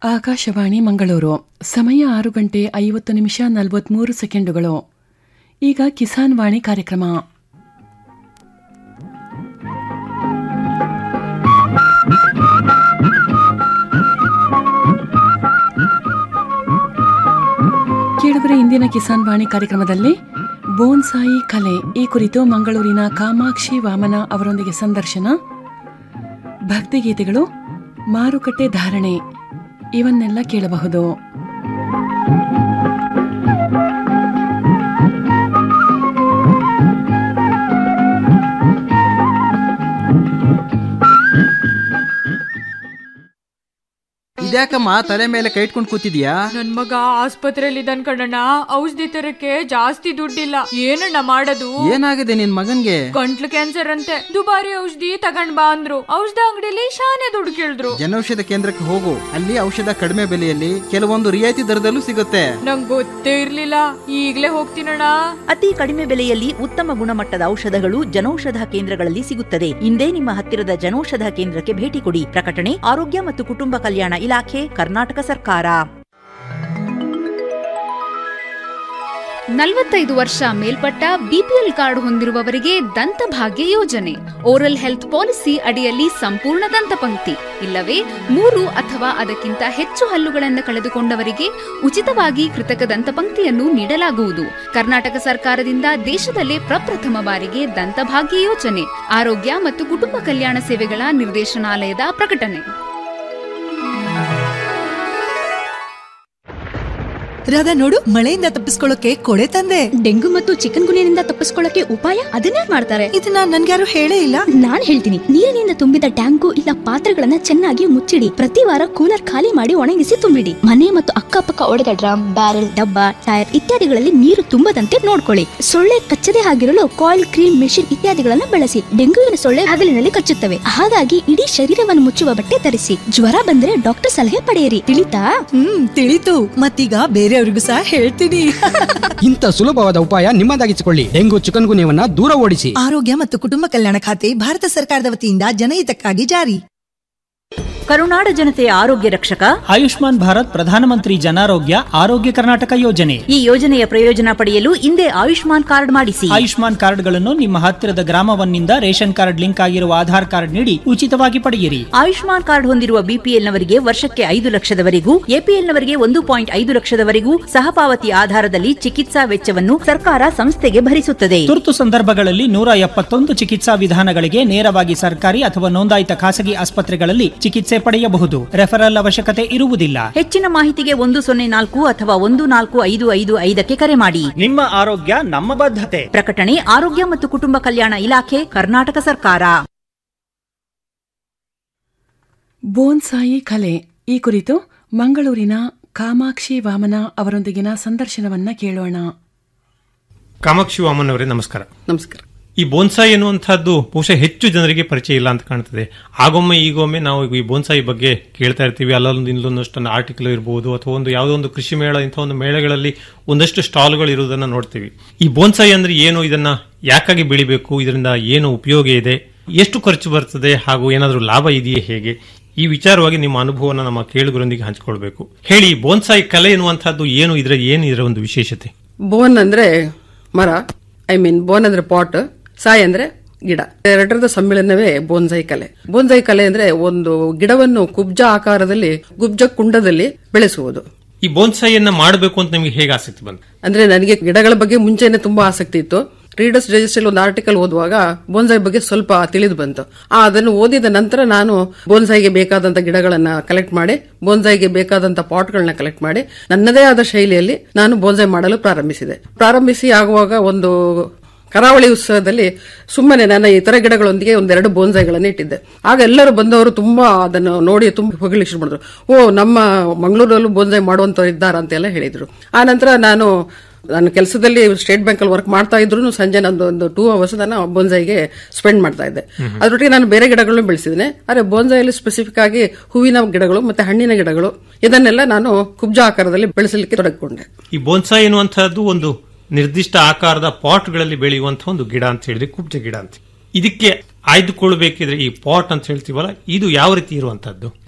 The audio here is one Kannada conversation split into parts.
ಆಕಾಶವಾಣಿ ಮಂಗಳೂರು ಸಮಯ ಆರು ಗಂಟೆ ಐವತ್ತು ನಿಮಿಷ ನಲವತ್ಮೂರು ಸೆಕೆಂಡುಗಳು ಈಗ ಕಿಸಾನ್ ವಾಣಿ ಕಾರ್ಯಕ್ರಮ ಕೇಳಿದರೆ ಇಂದಿನ ಕಿಸಾನ್ ವಾಣಿ ಕಾರ್ಯಕ್ರಮದಲ್ಲಿ ಬೋನ್ಸಾಯಿ ಕಲೆ ಈ ಕುರಿತು ಮಂಗಳೂರಿನ ಕಾಮಾಕ್ಷಿ ವಾಮನ ಅವರೊಂದಿಗೆ ಸಂದರ್ಶನ ಭಕ್ತಿಗೀತೆಗಳು ಮಾರುಕಟ್ಟೆ ಧಾರಣೆ ಇವನ್ನೆಲ್ಲ ಕೇಳಬಹುದು ಇದ್ಯಾಕಮ್ಮ ತಲೆ ಮೇಲೆ ಕೈ ಇಟ್ಕೊಂಡು ಕೂತಿದ್ಯಾ ನನ್ ಮಗ ಆಸ್ಪತ್ರೆಯಲ್ಲಿ ಇದ್ದಾನ್ ಕಣಣ್ಣ ಔಷಧಿ ತರಕ್ಕೆ ಜಾಸ್ತಿ ದುಡ್ಡಿಲ್ಲ ಏನಣ್ಣ ಮಾಡೋದು ಏನಾಗಿದೆ ನಿನ್ ಮಗನ್ಗೆ ಗಂಟ್ಲು ಕ್ಯಾನ್ಸರ್ ಅಂತೆ ದುಬಾರಿ ಔಷಧಿ ತಗೊಂಡ್ ಬಾ ಅಂದ್ರು ಔಷಧ ಅಂಗಡಿಲಿ ಶಾನೆ ದುಡ್ಡು ಕೇಳಿದ್ರು ಜನೌಷಧ ಕೇಂದ್ರಕ್ಕೆ ಹೋಗು ಅಲ್ಲಿ ಔಷಧ ಕಡಿಮೆ ಬೆಲೆಯಲ್ಲಿ ಕೆಲವೊಂದು ರಿಯಾಯಿತಿ ದರದಲ್ಲೂ ಸಿಗುತ್ತೆ ನಂಗ್ ಗೊತ್ತೇ ಇರ್ಲಿಲ್ಲ ಈಗ್ಲೇ ಹೋಗ್ತೀನಣ್ಣ ಅತಿ ಕಡಿಮೆ ಬೆಲೆಯಲ್ಲಿ ಉತ್ತಮ ಗುಣಮಟ್ಟದ ಔಷಧಗಳು ಜನೌಷಧ ಕೇಂದ್ರಗಳಲ್ಲಿ ಸಿಗುತ್ತದೆ ಇಂದೇ ನಿಮ್ಮ ಹತ್ತಿರದ ಜನೌಷಧ ಕೇಂದ್ರಕ್ಕೆ ಭೇಟಿ ಕೊಡಿ ಪ್ರಕಟಣೆ ಆರೋಗ್ಯ ಮತ್ತು ಕುಟುಂಬ ಕಲ್ಯಾಣ ಇಲಾಖೆ ಕರ್ನಾಟಕ ಸರ್ಕಾರ ನಲವತ್ತೈದು ವರ್ಷ ಮೇಲ್ಪಟ್ಟ ಬಿಪಿಎಲ್ ಕಾರ್ಡ್ ಹೊಂದಿರುವವರಿಗೆ ದಂತಭಾಗ್ಯ ಯೋಜನೆ ಓರಲ್ ಹೆಲ್ತ್ ಪಾಲಿಸಿ ಅಡಿಯಲ್ಲಿ ಸಂಪೂರ್ಣ ದಂತಪಂಕ್ತಿ ಇಲ್ಲವೇ ಮೂರು ಅಥವಾ ಅದಕ್ಕಿಂತ ಹೆಚ್ಚು ಹಲ್ಲುಗಳನ್ನು ಕಳೆದುಕೊಂಡವರಿಗೆ ಉಚಿತವಾಗಿ ಕೃತಕ ದಂತಪಂಕ್ತಿಯನ್ನು ನೀಡಲಾಗುವುದು ಕರ್ನಾಟಕ ಸರ್ಕಾರದಿಂದ ದೇಶದಲ್ಲೇ ಪ್ರಪ್ರಥಮ ಬಾರಿಗೆ ದಂತಭಾಗ್ಯ ಯೋಜನೆ ಆರೋಗ್ಯ ಮತ್ತು ಕುಟುಂಬ ಕಲ್ಯಾಣ ಸೇವೆಗಳ ನಿರ್ದೇಶನಾಲಯದ ಪ್ರಕಟಣೆ ರಾಧಾ ನೋಡು ಮಳೆಯಿಂದ ತಪ್ಪಿಸ್ಕೊಳ್ಳೋಕೆ ಕೊಡೆ ತಂದೆ ಡೆಂಗು ಮತ್ತು ಚಿಕನ್ ಗುನಿಯಿಂದ ತಪ್ಪಿಸ್ಕೊಳ್ಳಕ್ಕೆ ಉಪಾಯ ಅದನ್ನೇ ಮಾಡ್ತಾರೆ ಇದನ್ನ ನನ್ಗ್ಯಾರು ಹೇಳೇ ಇಲ್ಲ ನಾನ್ ಹೇಳ್ತೀನಿ ನೀರಿನಿಂದ ತುಂಬಿದ ಟ್ಯಾಂಕು ಇಲ್ಲ ಪಾತ್ರೆಗಳನ್ನ ಚೆನ್ನಾಗಿ ಮುಚ್ಚಿಡಿ ಪ್ರತಿ ವಾರ ಕೂಲರ್ ಖಾಲಿ ಮಾಡಿ ಒಣಗಿಸಿ ತುಂಬಿಡಿ ಮನೆ ಮತ್ತು ಅಕ್ಕಪಕ್ಕ ಒಡೆದ ಡ್ರಮ್ ಬ್ಯಾರೆಲ್ ಡಬ್ಬ ಟೈರ್ ಇತ್ಯಾದಿಗಳಲ್ಲಿ ನೀರು ತುಂಬದಂತೆ ನೋಡ್ಕೊಳ್ಳಿ ಸೊಳ್ಳೆ ಕಚ್ಚದೆ ಆಗಿರಲು ಕಾಯಿಲ್ ಕ್ರೀಮ್ ಮೆಷಿನ್ ಇತ್ಯಾದಿಗಳನ್ನ ಬಳಸಿ ಡೆಂಗುವಿನ ಸೊಳ್ಳೆ ಹಗಲಿನಲ್ಲಿ ಕಚ್ಚುತ್ತವೆ ಹಾಗಾಗಿ ಇಡೀ ಶರೀರವನ್ನು ಮುಚ್ಚುವ ಬಟ್ಟೆ ಧರಿಸಿ ಜ್ವರ ಬಂದ್ರೆ ಡಾಕ್ಟರ್ ಸಲಹೆ ಪಡೆಯಿರಿ ತಿಳಿತಾ ಹ್ಮ್ ತಿಳಿತು ಮತ್ತೀಗ ಬೇರೆಯವ್ರಿಗೂ ಸಹ ಹೇಳ್ತೀನಿ ಇಂಥ ಸುಲಭವಾದ ಉಪಾಯ ನಿಮ್ಮದಾಗಿಸಿಕೊಳ್ಳಿ ಡೆಂಗು ಚಿಕನ್ ಗುನ್ಯವನ್ನ ದೂರ ಓಡಿಸಿ ಆರೋಗ್ಯ ಮತ್ತು ಕುಟುಂಬ ಕಲ್ಯಾಣ ಖಾತೆ ಭಾರತ ಸರ್ಕಾರದ ವತಿಯಿಂದ ಜನಹಿತಕ್ಕಾಗಿ ಜಾರಿ ಕರುನಾಡ ಜನತೆಯ ಆರೋಗ್ಯ ರಕ್ಷಕ ಆಯುಷ್ಮಾನ್ ಭಾರತ್ ಪ್ರಧಾನಮಂತ್ರಿ ಜನಾರೋಗ್ಯ ಆರೋಗ್ಯ ಕರ್ನಾಟಕ ಯೋಜನೆ ಈ ಯೋಜನೆಯ ಪ್ರಯೋಜನ ಪಡೆಯಲು ಇಂದೇ ಆಯುಷ್ಮಾನ್ ಕಾರ್ಡ್ ಮಾಡಿಸಿ ಆಯುಷ್ಮಾನ್ ಕಾರ್ಡ್ಗಳನ್ನು ನಿಮ್ಮ ಹತ್ತಿರದ ಗ್ರಾಮವನ್ನಿಂದ ರೇಷನ್ ಕಾರ್ಡ್ ಲಿಂಕ್ ಆಗಿರುವ ಆಧಾರ್ ಕಾರ್ಡ್ ನೀಡಿ ಉಚಿತವಾಗಿ ಪಡೆಯಿರಿ ಆಯುಷ್ಮಾನ್ ಕಾರ್ಡ್ ಹೊಂದಿರುವ ಬಿಪಿಎಲ್ನವರಿಗೆ ವರ್ಷಕ್ಕೆ ಐದು ಲಕ್ಷದವರೆಗೂ ಎಪಿಎಲ್ನವರಿಗೆ ಒಂದು ಪಾಯಿಂಟ್ ಐದು ಲಕ್ಷದವರೆಗೂ ಸಹಪಾವತಿ ಆಧಾರದಲ್ಲಿ ಚಿಕಿತ್ಸಾ ವೆಚ್ಚವನ್ನು ಸರ್ಕಾರ ಸಂಸ್ಥೆಗೆ ಭರಿಸುತ್ತದೆ ತುರ್ತು ಸಂದರ್ಭಗಳಲ್ಲಿ ನೂರ ಎಪ್ಪತ್ತೊಂದು ಚಿಕಿತ್ಸಾ ವಿಧಾನಗಳಿಗೆ ನೇರವಾಗಿ ಸರ್ಕಾರಿ ಅಥವಾ ನೋಂದಾಯಿತ ಖಾಸಗಿ ಆಸ್ಪತ್ರೆಗಳಲ್ಲಿ ಚಿಕಿತ್ಸೆ ಪಡೆಯಬಹುದು ರೆಫರಲ್ ಅವಶ್ಯಕತೆ ಇರುವುದಿಲ್ಲ ಹೆಚ್ಚಿನ ಮಾಹಿತಿಗೆ ಒಂದು ಸೊನ್ನೆ ನಾಲ್ಕು ಅಥವಾ ಒಂದು ನಾಲ್ಕು ಐದು ಐದು ಐದಕ್ಕೆ ಕರೆ ಮಾಡಿ ನಿಮ್ಮ ಆರೋಗ್ಯ ನಮ್ಮ ಬದ್ಧತೆ ಪ್ರಕಟಣೆ ಆರೋಗ್ಯ ಮತ್ತು ಕುಟುಂಬ ಕಲ್ಯಾಣ ಇಲಾಖೆ ಕರ್ನಾಟಕ ಸರ್ಕಾರ ಬೋನ್ಸಾಯಿ ಕಲೆ ಈ ಕುರಿತು ಮಂಗಳೂರಿನ ಕಾಮಾಕ್ಷಿ ವಾಮನ ಅವರೊಂದಿಗಿನ ಸಂದರ್ಶನವನ್ನ ಕೇಳೋಣ ಕಾಮಾಕ್ಷಿ ವಾಮನ್ ಅವರೇ ನಮಸ್ಕಾರ ನಮಸ್ಕಾರ ಈ ಬೋನ್ಸಾಯಿ ಎನ್ನುವಂತಹದ್ದು ಬಹುಶಃ ಹೆಚ್ಚು ಜನರಿಗೆ ಪರಿಚಯ ಇಲ್ಲ ಅಂತ ಕಾಣ್ತದೆ ಆಗೊಮ್ಮೆ ಈಗೊಮ್ಮೆ ನಾವು ಈ ಬೋನ್ಸಾಯಿ ಬಗ್ಗೆ ಕೇಳ್ತಾ ಇರ್ತೀವಿ ಅಲ್ಲೊಂದು ಇಲ್ಲೊಂದಷ್ಟು ಆರ್ಟಿಕಲ್ ಇರಬಹುದು ಅಥವಾ ಒಂದು ಯಾವುದೋ ಒಂದು ಕೃಷಿ ಮೇಳ ಇಂಥ ಒಂದು ಮೇಳಗಳಲ್ಲಿ ಒಂದಷ್ಟು ಸ್ಟಾಲ್ಗಳು ಇರುವುದನ್ನು ನೋಡ್ತೀವಿ ಈ ಬೋನ್ಸಾಯಿ ಅಂದ್ರೆ ಏನು ಇದನ್ನ ಯಾಕಾಗಿ ಬೆಳಿಬೇಕು ಇದರಿಂದ ಏನು ಉಪಯೋಗ ಇದೆ ಎಷ್ಟು ಖರ್ಚು ಬರ್ತದೆ ಹಾಗೂ ಏನಾದರೂ ಲಾಭ ಇದೆಯೇ ಹೇಗೆ ಈ ವಿಚಾರವಾಗಿ ನಿಮ್ಮ ಅನುಭವನ ನಮ್ಮ ಕೇಳುಗರೊಂದಿಗೆ ಹಂಚಿಕೊಳ್ಬೇಕು ಹೇಳಿ ಬೋನ್ಸಾಯಿ ಕಲೆ ಎನ್ನುವಂತಹದ್ದು ಏನು ಇದರ ಏನು ಇದರ ಒಂದು ವಿಶೇಷತೆ ಬೋನ್ ಅಂದ್ರೆ ಮರ ಐ ಮೀನ್ ಬೋನ್ ಅಂದ್ರೆ ಪಾಟ್ ಸಾಯ್ ಅಂದ್ರೆ ಗಿಡ ಎರಡರದ ಸಮ್ಮಿಳನವೇ ಬೋನ್ಸಾಯಿ ಕಲೆ ಬೋನ್ಸಾಯಿ ಕಲೆ ಅಂದ್ರೆ ಒಂದು ಗಿಡವನ್ನು ಕುಬ್ಜ ಆಕಾರದಲ್ಲಿ ಕುಬ್ಜ ಕುಂಡದಲ್ಲಿ ಬೆಳೆಸುವುದು ಈ ಬೋನ್ಸಾಯಿಯನ್ನ ಮಾಡಬೇಕು ಅಂತ ನಿಮಗೆ ಹೇಗೆ ಆಸಕ್ತಿ ಬಂತು ಅಂದ್ರೆ ನನಗೆ ಗಿಡಗಳ ಬಗ್ಗೆ ಮುಂಚೆನೆ ತುಂಬಾ ಆಸಕ್ತಿ ಇತ್ತು ರೀಡರ್ಸ್ ಡೈಜೆಸ್ಟ್ ಒಂದು ಆರ್ಟಿಕಲ್ ಓದುವಾಗ ಬೋನ್ಸಾಯಿ ಬಗ್ಗೆ ಸ್ವಲ್ಪ ತಿಳಿದು ಬಂತು ಆ ಅದನ್ನು ಓದಿದ ನಂತರ ನಾನು ಬೋನ್ಸಾಯಿಗೆ ಬೇಕಾದಂತ ಗಿಡಗಳನ್ನ ಕಲೆಕ್ಟ್ ಮಾಡಿ ಬೋನ್ಸಾಯಿಗೆ ಬೇಕಾದಂತ ಪಾಟ್ಗಳನ್ನ ಕಲೆಕ್ಟ್ ಮಾಡಿ ನನ್ನದೇ ಆದ ಶೈಲಿಯಲ್ಲಿ ನಾನು ಬೋನ್ಸಾಯಿ ಮಾಡಲು ಪ್ರಾರಂಭಿಸಿದೆ ಪ್ರಾರಂಭಿಸಿ ಆಗುವಾಗ ಒಂದು ಕರಾವಳಿ ಉತ್ಸವದಲ್ಲಿ ಸುಮ್ಮನೆ ನನ್ನ ಇತರ ಗಿಡಗಳೊಂದಿಗೆ ಒಂದೆರಡು ಬೋನ್ಸಾಯಿಗಳನ್ನು ಇಟ್ಟಿದ್ದೆ ಆಗ ಎಲ್ಲರೂ ಬಂದವರು ತುಂಬಾ ಅದನ್ನು ನೋಡಿ ತುಂಬ ಹೊಗಳಿಕೆ ಶುರು ಮಾಡಿದ್ರು ಓ ನಮ್ಮ ಮಂಗಳೂರಲ್ಲೂ ಬೋನ್ಸಾಯಿ ಮಾಡುವಂತವ್ರು ಇದ್ದಾರಾ ಅಂತೆಲ್ಲ ಹೇಳಿದ್ರು ಆ ನಂತರ ನಾನು ನಾನು ಕೆಲಸದಲ್ಲಿ ಸ್ಟೇಟ್ ಬ್ಯಾಂಕ್ ಅಲ್ಲಿ ವರ್ಕ್ ಮಾಡ್ತಾ ಇದ್ರು ಸಂಜೆ ನಂದು ಒಂದು ಟೂ ಅವರ್ಸ್ ನಾನು ಬೋನ್ಸಾಯಿಗೆ ಸ್ಪೆಂಡ್ ಮಾಡ್ತಾ ಇದ್ದೆ ಅದರೊಟ್ಟಿಗೆ ನಾನು ಬೇರೆ ಗಿಡಗಳನ್ನು ಬೆಳೆಸಿದ್ದೇನೆ ಆದರೆ ಬೋನ್ಸಾಯಲ್ಲಿ ಸ್ಪೆಸಿಫಿಕ್ ಆಗಿ ಹೂವಿನ ಗಿಡಗಳು ಮತ್ತೆ ಹಣ್ಣಿನ ಗಿಡಗಳು ಇದನ್ನೆಲ್ಲ ನಾನು ಕುಬ್ಜ ಆಕಾರದಲ್ಲಿ ಬೆಳೆಸಲಿಕ್ಕೆ ತೊಡಗಿಕೊಂಡೆ ಈ ಬೋನ್ಸಾಯಿ ಎನ್ನುವಂತಹದ್ದು ಒಂದು ನಿರ್ದಿಷ್ಟ ಆಕಾರದ ಪಾಟ್ಗಳಲ್ಲಿ ಬೆಳೆಯುವಂತಹ ಒಂದು ಗಿಡ ಅಂತ ಹೇಳಿದ್ರೆ ಕುಬ್ಜ ಗಿಡ ಅಂತ ಇದಕ್ಕೆ ಆಯ್ದುಕೊಳ್ಬೇಕಿದ್ರೆ ಈ ಪಾಟ್ ಅಂತ ಹೇಳ್ತೀವಲ್ಲ ಇದು ಯಾವ ರೀತಿ ಇರುವಂತಹದ್ದು